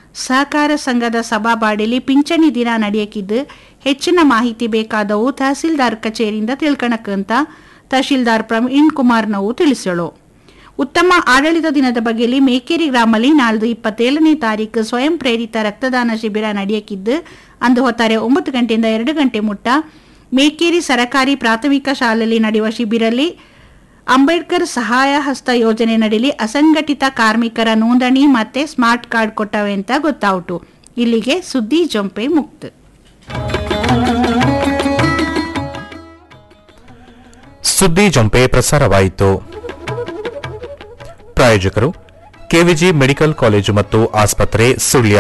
ಸಹಕಾರ ಸಂಘದ ಸಭಾಬಾಡಿಲಿ ಪಿಂಚಣಿ ದಿನ ನಡೆಯಕ್ಕಿದ್ದು ಹೆಚ್ಚಿನ ಮಾಹಿತಿ ಬೇಕಾದವು ತಹಸೀಲ್ದಾರ್ ಕಚೇರಿಯಿಂದ ತಿಳ್ಕಣಕ್ಕಂತ ತಹಶೀಲ್ದಾರ್ ಪ್ರವೀಣ್ ಕುಮಾರ್ನವು ತಿಳಿಸಳು ಉತ್ತಮ ಆಡಳಿತ ದಿನದ ಬಗೆಯಲ್ಲಿ ಮೇಕೇರಿ ಗ್ರಾಮಲ್ಲಿ ನಾಳ್ದು ಇಪ್ಪತ್ತೇಳನೇ ತಾರೀಕು ಸ್ವಯಂ ಪ್ರೇರಿತ ರಕ್ತದಾನ ಶಿಬಿರ ನಡೆಯಕ್ಕಿದ್ದು ಅಂದು ಹೊತ್ತಾರೆ ಒಂಬತ್ತು ಗಂಟೆಯಿಂದ ಎರಡು ಗಂಟೆ ಮುಟ್ಟ ಮೇಕೇರಿ ಸರಕಾರಿ ಪ್ರಾಥಮಿಕ ಶಾಲೆಯಲ್ಲಿ ನಡೆಯುವ ಶಿಬಿರಲ್ಲಿ ಅಂಬೇಡ್ಕರ್ ಸಹಾಯ ಹಸ್ತ ಯೋಜನೆ ನಡೀಲಿ ಅಸಂಘಟಿತ ಕಾರ್ಮಿಕರ ನೋಂದಣಿ ಮತ್ತೆ ಸ್ಮಾರ್ಟ್ ಕಾರ್ಡ್ ಕೊಟ್ಟವೆ ಅಂತ ಗೊತ್ತಾಯಿತು ಇಲ್ಲಿಗೆ ಸುದ್ದಿ ಜೊಂಪೆ ಮುಕ್ತ ಸುದ್ದಿ ಜೊಂಪೆ ಪ್ರಸಾರವಾಯಿತು ಪ್ರಾಯೋಜಕರು ಕೆವಿಜಿ ಮೆಡಿಕಲ್ ಕಾಲೇಜು ಮತ್ತು ಆಸ್ಪತ್ರೆ ಸುಳ್ಯ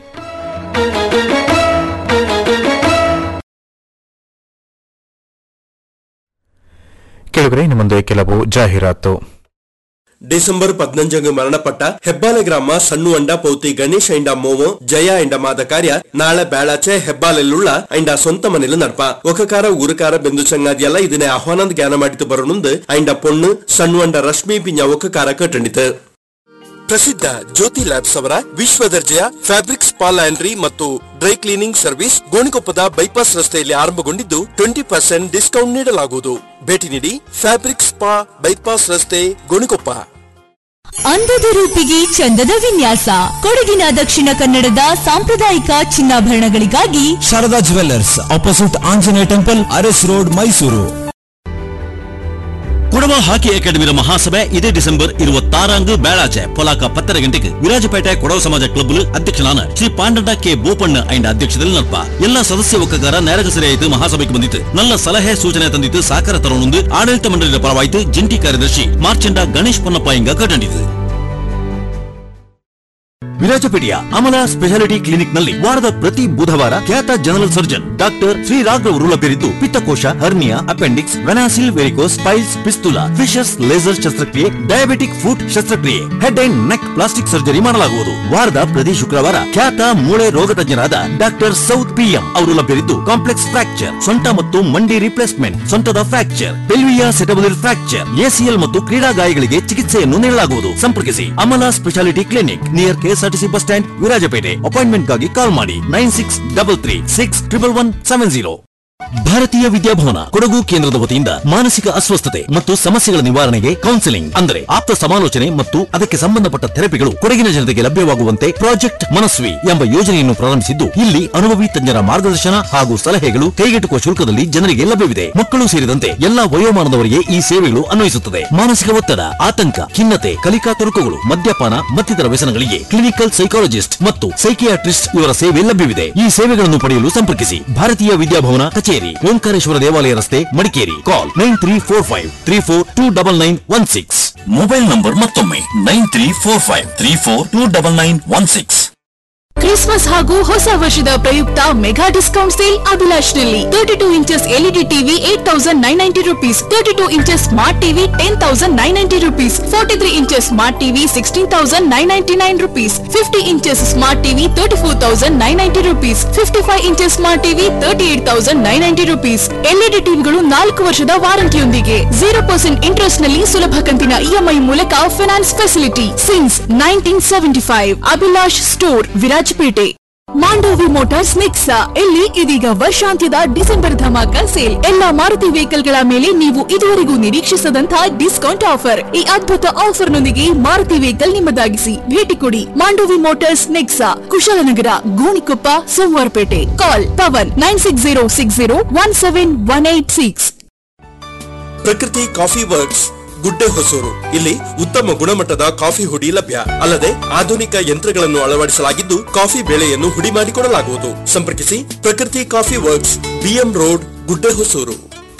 ಕೆಳಗರೆ ಇನ್ನು ಮುಂದೆ ಕೆಲವು ಜಾಹೀರಾತು ಡಿಸೆಂಬರ್ ಪದ್ನಂಜಂಗ್ ಮರಣಪಟ್ಟ ಹೆಬ್ಬಾಲೆ ಗ್ರಾಮ ಸಣ್ಣು ಅಂಡ ಪೌತಿ ಗಣೇಶ್ ಐಂಡ ಮೋಮೋ ಜಯ ಐಂಡ ಮಾದ ಕಾರ್ಯ ನಾಳೆ ಬೇಳಾಚೆ ಹೆಬ್ಬಾಲೆಲ್ಲುಳ್ಳ ಐಂಡ ಸ್ವಂತ ಮನೇಲಿ ನಡ್ಪ ಒಕಕಾರ ಊರುಕಾರ ಬೆಂದು ಚಂಗಾದಿಯಲ್ಲ ಇದನ್ನೇ ಆಹ್ವಾನದ ಜ್ಞಾನ ಮಾಡಿತು ಬರೋಣಂದು ಐಂಡ ಪೊಣ್ಣು ಸಣ್ಣು ಅಂಡ ರಶ್ಮಿ ಪಿಂಜ ಒಕಕಾರ ಕಟ್ಟಂಡಿತು ಪ್ರಸಿದ್ಧ ಜ್ಯೋತಿ ಲ್ಯಾಬ್ಸ್ ಅವರ ವಿಶ್ವ ದರ್ಜೆಯ ಫ್ಯಾಬ್ರಿಕ್ ಸ್ಪಾ ಲ್ಯಾಂಡ್ರಿ ಮತ್ತು ಡ್ರೈ ಕ್ಲೀನಿಂಗ್ ಸರ್ವಿಸ್ ಗೋಣಿಕೊಪ್ಪದ ಬೈಪಾಸ್ ರಸ್ತೆಯಲ್ಲಿ ಆರಂಭಗೊಂಡಿದ್ದು ಟ್ವೆಂಟಿ ಪರ್ಸೆಂಟ್ ಡಿಸ್ಕೌಂಟ್ ನೀಡಲಾಗುವುದು ಭೇಟಿ ನೀಡಿ ಫ್ಯಾಬ್ರಿಕ್ ಸ್ಪಾ ಬೈಪಾಸ್ ರಸ್ತೆ ಗೋಣಿಕೊಪ್ಪ ಅಂದದ ರೂಪಿಗೆ ಚಂದದ ವಿನ್ಯಾಸ ಕೊಡಗಿನ ದಕ್ಷಿಣ ಕನ್ನಡದ ಸಾಂಪ್ರದಾಯಿಕ ಚಿನ್ನಾಭರಣಗಳಿಗಾಗಿ Sharada jewellers opposite Anjaneya temple Aras road Mysore Kodava hockey ಅಕಾಡೆಮಿಯ ಮಹಾಸಭೆ ಇದೇ ಡಿಸೆಂಬರ್ ഇരുപത്താറാങ്ക് ಬೇಳಾಚೆ ಪೊಲಾಕ ಪತ್ತರ ಗಂಟೆಗೆ ವಿರಾಜಪೇಟೆ ಕೊಡವ ಸಮಾಜ ಕ್ಲಬ್ ಅಧ್ಯಕ್ಷನಾன ಶ್ರೀ ಪಾಂಡಡ ಕೆ ಬೋಪಣ್ಣ ಐಂಡ ಅಧ್ಯಕ್ಷದಲ್ಲಿ ನಡ್ಪ ಎಲ್ಲ ಸದಸ್ಯ ಒಕ್ಕಗಾರ ನೇರಗ ಸರಿಯಾಯಿತು ಮಹಾಸಭೆಗೆ ಬಂದಿತ್ತು நல்ல ಸಲಹೆ ಸೂಚನೆ ತಂದಿತ್ತು ಸಾಕಾರ ತರೋಣಂದು ಆಡಳಿತ ಮಂಡಳಿಯ ಪರವಾಯಿತು ಜಂಟಿ ಕಾರ್ಯದರ್ಶಿ ಮಾರ್ಚಂಡ ಗಣೇಶ್ ಪೊನ್ನಪ್ಪ ಇಂಗ ಕಟ್ಟಂಡಿತು ವಿರಾಜಪೇಟೆಯ ಅಮಲ ಸ್ಪೆಷಾಲಿಟಿ ಕ್ಲಿನಿಕ್ ನಲ್ಲಿ ವಾರದ ಪ್ರತಿ ಬುಧವಾರ ಖ್ಯಾತ general surgeon doctor Shri Raghav ಲಭ್ಯರಿದ್ದು ಪಿತ್ತಕೋಶ ಹರ್ನಿಯಾ ಅಪೆಂಡಿಕ್ಸ್ ವೆನಾಸಿಲ್ varicose piles fistula fissures laser ಶಸ್ತ್ರಕ್ರಿಯೆ ಡಯಾಬಿಟಿಕ್ ಫುಟ್ ಶಸ್ತ್ರಕ್ರಿಯೆ head and neck plastic surgery ಮಾಡಲಾಗುವುದು ವಾರದ ಪ್ರತಿ ಶುಕ್ರವಾರ ಖ್ಯಾತ ಮೂಳೆ ರೋಗ ತಜ್ಞರಾದ ಡಾಕ್ಟರ್ ಸೌತ್ ಪಿಎಂ ಅವರು ಲಭ್ಯರಿದ್ದು ಕಾಂಪ್ಲೆಕ್ಸ್ ಫ್ರಾಕ್ಚರ್ ಸೊಂಟ ಮತ್ತು ಮಂಡಿ ರಿಪ್ಲೇಸ್ಮೆಂಟ್ ಸೊಂಟದ fracture pelvi acetabular fracture ACL ಮತ್ತು ಕ್ರೀಡಾ ಗಾಯಗಳಿಗೆ ಚಿಕಿತ್ಸೆಯನ್ನು ನೀಡಲಾಗುವುದು ಸಂಪರ್ಕಿಸಿ Amala specialty clinic near KSRTC bus stand Virajpet ಅಪಾಯಿಂಟ್ಮೆಂಟ್ಗಾಗಿ ಕಾಲ್ ಮಾಡಿ nine six double three six triple one seven zero Bharatiya Vidya Bhavan Kodagu ಕೇಂದ್ರದ ವತಿಯಿಂದ ಮಾನಸಿಕ ಅಸ್ವಸ್ಥತೆ ಮತ್ತು ಸಮಸ್ಯೆಗಳ ನಿವಾರಣೆಗೆ ಕೌನ್ಸಿಲಿಂಗ್ ಅಂದರೆ ಆಪ್ತ ಸಮಾಲೋಚನೆ ಮತ್ತು ಅದಕ್ಕೆ ಸಂಬಂಧಪಟ್ಟ ಥೆರಪಿಗಳು ಕೊಡಗಿನ ಜನತೆಗೆ ಲಭ್ಯವಾಗುವಂತೆ ಪ್ರಾಜೆಕ್ಟ್ ಮನಸ್ವಿ ಎಂಬ ಯೋಜನೆಯನ್ನು ಪ್ರಾರಂಭಿಸಿದ್ದು ಇಲ್ಲಿ ಅನುಭವಿ ತಜ್ಞರ ಮಾರ್ಗದರ್ಶನ ಹಾಗೂ ಸಲಹೆಗಳು ಕೈಗೆಟುಕುವ ಶುಲ್ಕದಲ್ಲಿ ಜನರಿಗೆ ಲಭ್ಯವಿದೆ ಮಕ್ಕಳು ಸೇರಿದಂತೆ ಎಲ್ಲಾ ವಯೋಮಾನದವರಿಗೆ ಈ ಸೇವೆಗಳು ಅನ್ವಯಿಸುತ್ತದೆ ಮಾನಸಿಕ ಒತ್ತಡ ಆತಂಕ ಖಿನ್ನತೆ ಕಲಿಕಾ ತೊಡಕುಗಳು ಮದ್ಯಪಾನ ಮತ್ತಿತರ ವ್ಯಸನಗಳಿಗೆ ಕ್ಲಿನಿಕಲ್ ಸೈಕಾಲಜಿಸ್ಟ್ ಮತ್ತು ಸೈಕಿಯಾಟ್ರಿಸ್ಟ್ ಇವರ ಸೇವೆ ಲಭ್ಯವಿದೆ ಈ ಸೇವೆಗಳನ್ನು ಪಡೆಯಲು ಸಂಪರ್ಕಿಸಿ ಭಾರತೀಯ ವಿದ್ಯಾಭವನ ಕಚೇರಿ ಓಂಕಾರೇಶ್ವರ ದೇವಾಲಯ ರಸ್ತೆ Madikeri call nine three four five three four two double nine one six mobile number ಮತ್ತೊಮ್ಮೆ nine three four five three four two double nine one six Christmas ಹಾಗೂ ಹೊಸ ವರ್ಷದ ಪ್ರಯುಕ್ತ ಮೆಗಾ ಡಿಸ್ಕೌಂಟ್ ಸೇಲ್ ಅಭಿಲಾಷ್ನಲ್ಲಿ thirty two inches LED TV eight thousand nine ninety rupees thirty two inches smart TV ten thousand nine ninety rupees forty three inches smart TV sixteen thousand nine ninety nine rupees fifty inches smart TV thirty four thousand nine ninety rupees fifty five inches smart TV thirty eight thousand nine ninety rupees LED ಟಿವಿಗಳು ನಾಲ್ಕು ವರ್ಷದ ವಾರಂಟಿಯೊಂದಿಗೆ zero percent interest ನಲ್ಲಿ ಸುಲಭ ಕಂತಿನ EMI ಮೂಲಕ finance facility since nineteen seventy five Abhilash store Virajpet Mandovi motors Nexa ಇಲ್ಲಿ ಇದೀಗ ವರ್ಷಾಂತ್ಯದ December dhamaka sale ಎಲ್ಲಾ ಮಾರುತಿ ವೆಹಿಕಲ್ ಗಳ ಮೇಲೆ ನೀವು ಇದುವರೆಗೂ ನಿರೀಕ್ಷಿಸದಂತಹ ಡಿಸ್ಕೌಂಟ್ ಆಫರ್ ಈ ಅದ್ಭುತ ಆಫರ್ ನೊಂದಿಗೆ ಮಾರುತಿ ವೆಹಿಕಲ್ ನಿಮ್ಮದಾಗಿಸಿ ಭೇಟಿ ಕೊಡಿ Mandovi motors Nexa Kushalnagar Gonikoppa Somwarpet call Pavan nine six zero six zero one seven one eight six Prakruti coffee works Gudde Hosur ಇಲ್ಲಿ ಉತ್ತಮ ಗುಣಮಟ್ಟದ ಕಾಫಿ ಹುಡಿ ಲಭ್ಯ ಅಲ್ಲದೆ ಆಧುನಿಕ ಯಂತ್ರಗಳನ್ನು ಅಳವಡಿಸಲಾಗಿದ್ದು ಕಾಫಿ ಬೆಳೆಯನ್ನು ಹುಡಿ ಮಾಡಿಕೊಡಲಾಗುವುದು ಸಂಪರ್ಕಿಸಿ ಪ್ರಕೃತಿ coffee works BM road Gudde Hosur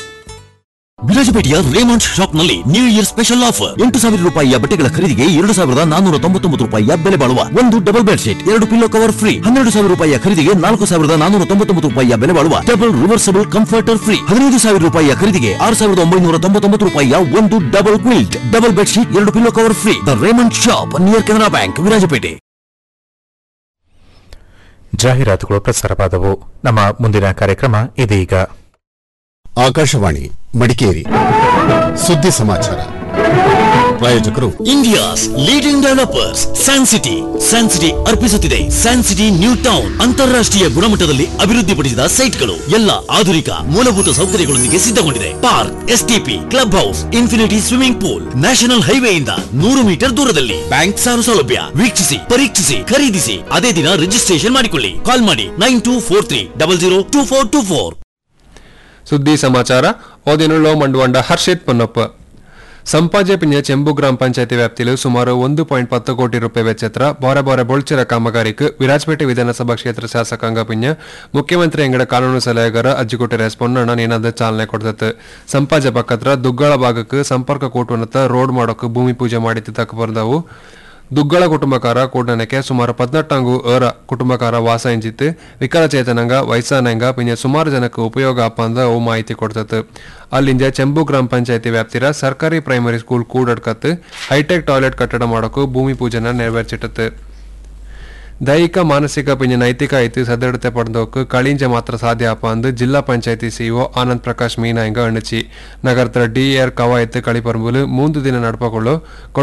ವಿರಾಜಪೇಟೆಯ ರೇಮಂಡ್ ಶಾಪ್ ನಲ್ಲಿ ನ್ಯೂ ಇಯರ್ ಸ್ಪೆಷಲ್ ಆಫರ್ ಎಂಟು ಸಾವಿರ ರೂಪಾಯಿಯ ಬಟ್ಟೆಗಳ ಖರೀದಿಗೆ ಎರಡು ಸಾವಿರದ ನಾನೂರ ತೊಂಬತ್ತೊಂಬತ್ತು ರೂಪಾಯಿಯ ಬೆಲೆ ಬಾಳುವ ಒಂದು ಡಬಲ್ ಬೆಡ್ ಶೀಟ್ ಎರಡು ಪಿಲ್ಲೋ ಕವರ್ ಫ್ರೀ ಹನ್ನೆರಡು ಸಾವಿರ ರೂಪಾಯಿಯ ಖರೀದಿಗೆ ನಾಲ್ಕು ಸಾವಿರದ ನಾನೂರ ತೊಂಬತ್ತೊಂಬತ್ತು ರೂಪಾಯಿಯ ಬೆಲೆ ಬಾಳುವ ಡಬಲ್ ರಿವರ್ಸಬಲ್ ಕಂಫರ್ಟರ್ ಫ್ರೀ ಹದಿನೈದು ಸಾವಿರ ರೂಪಾಯಿಯ ಖರೀದಿಗೆ ಆರು ಸಾವಿರದ ಒಂಬೈನೂರ ತೊಂಬತ್ತೊಂಬತ್ತು ರೂಪಾಯಿಯ ಒಂದು double quilt double bed sheet ಎರಡು pillow cover free the Raymond shop near Canara bank Virajpet ಜಾಹೀರಾತುಗಳು ಪ್ರಸಾರವಾದವು ನಮ್ಮ ಮುಂದಿನ ಕಾರ್ಯಕ್ರಮ ಇದೀಗ ಆಕಾಶವಾಣಿ ಮಡಿಕೇರಿ ಸುದ್ದಿ ಸಮಾಚಾರ ಪ್ರಾಯೋಜಕರು India's leading developers San City San City ಅರ್ಪಿಸುತ್ತಿದೆ ಸ್ಯಾನ್ ಸಿಟಿ ನ್ಯೂ ಟೌನ್ ಅಂತಾರಾಷ್ಟ್ರೀಯ ಗುಣಮಟ್ಟದಲ್ಲಿ ಅಭಿವೃದ್ಧಿಪಡಿಸಿದ ಸೈಟ್ಗಳು ಎಲ್ಲ ಆಧುನಿಕ ಮೂಲಭೂತ ಸೌಕರ್ಯಗಳೊಂದಿಗೆ ಸಿದ್ಧಗೊಂಡಿದೆ park STP club house infinity swimming pool national ಹೈವೇಯಿಂದ ನೂರು ಮೀಟರ್ ದೂರದಲ್ಲಿ ಬ್ಯಾಂಕ್ ಸಾಲ ಸೌಲಭ್ಯ ವೀಕ್ಷಿಸಿ ಪರೀಕ್ಷಿಸಿ ಖರೀದಿಸಿ ಅದೇ ದಿನ ರಿಜಿಸ್ಟ್ರೇಷನ್ ಮಾಡಿಕೊಳ್ಳಿ ಕಾಲ್ ಮಾಡಿ nine two four three double zero two four two four ಸುದ್ದಿ ಸಮಾಚಾರ ಓದಿನುಳ್ಳೋ ಮಂಡುವಂಡ ಹರ್ಷಿತ್ ಪೊನ್ನಪ್ಪ ಸಂಪಾಜೆ ಪಿಂಜ ಚೆಂಬು ಗ್ರಾಮ ಪಂಚಾಯತಿ ವ್ಯಾಪ್ತಿಯಲ್ಲಿ ಸುಮಾರು ಒಂದು ಪಾಯಿಂಟ್ ಪತ್ತು ಕೋಟಿ ರೂಪಾಯಿ ವೆಚ್ಚತ್ರ ಬಾರೆ ಬಾರೆ ಬೊಳ್ಚಿರ ಕಾಮಗಾರಿಕ್ ವಿರಾಜಪೇಟೆ ವಿಧಾನಸಭಾ ಕ್ಷೇತ್ರ ಶಾಸಕಾಂಗ ಪಿಂಜ ಮುಖ್ಯಮಂತ್ರಿ ಎಂಗಡ ಕಾನೂನು ಸಲಹೆಗಾರ ಅಜ್ಜಿಕೋಟೆ ರೆಸ್ಪೊಂಡಣ್ಣ ನೀನಾದ ಚಾಲನೆ ಕೊಡ್ತತ್ ಸಂಪಾಜೆ ಪಕ್ಕತ್ರ ದುಗ್ಗಳ ಭಾಗಕ್ಕೆ ಸಂಪರ್ಕ ಕೂಟುವನ್ನತ್ತ ರೋಡ್ ಮಾಡೋಕೆ ಭೂಮಿ ಪೂಜೆ ಮಾಡಿದ್ದು ತಕ್ಕ ಬರ್ದವು ದುಗ್ಗಳ ಕುಟುಂಬಕಾರ ಕೂಡನಕ್ಕೆ ಸುಮಾರು ಪದ್ನೆಟ್ಟಂಗು ಏರ ಕುಟುಂಬಕಾರ ವಾಸ ಎಂಜಿತ್ತು ವಿಕಲಚೇತನಂಗ ವಯಸ್ಸಾನಂಗ ಪಿಂಜ ಸುಮಾರು ಜನಕ್ಕೆ ಉಪಯೋಗ ಅಪ್ಪ ಅಂದ ಅವು ಮಾಹಿತಿ ಕೊಡ್ತತ್ತು ಅಲ್ಲಿಂದ ಚೆಂಬು ಗ್ರಾಮ ಪಂಚಾಯತಿ ವ್ಯಾಪ್ತಿರ ಸರ್ಕಾರಿ ಪ್ರೈಮರಿ ಸ್ಕೂಲ್ ಕೂಡಡ್ಕತ್ತು ಹೈಟೆಕ್ ಟಾಯ್ಲೆಟ್ ಕಟ್ಟಡ ಮಾಡೋಕು ಭೂಮಿ ಪೂಜೆನ ನೆರವೇರ್ಸಿಟ್ಟತ್ತು ದೈಹಿಕ ಮಾನಸಿಕ ಪಿಂಜ ನೈತಿಕ ಐತಿ ಸದೃಢತೆ ಪಡೆದೋಕು ಕಳಿಂಜ ಮಾತ್ರ ಸಾಧ್ಯ ಅಪ್ಪ ಅಂದು ಜಿಲ್ಲಾ ಪಂಚಾಯತಿ ಸಿಇಒ ಆನಂದ್ ಪ್ರಕಾಶ್ ಮೀನಾಂಗ ಅಣಚಿ ನಗರದ ಡಿಆರ್ ಕವಾಯತ್ ಕಳಿಪರ್ಬುಲು ಮೂಂದು ದಿನ ನಡ್ಪಕೊಳ್ಳು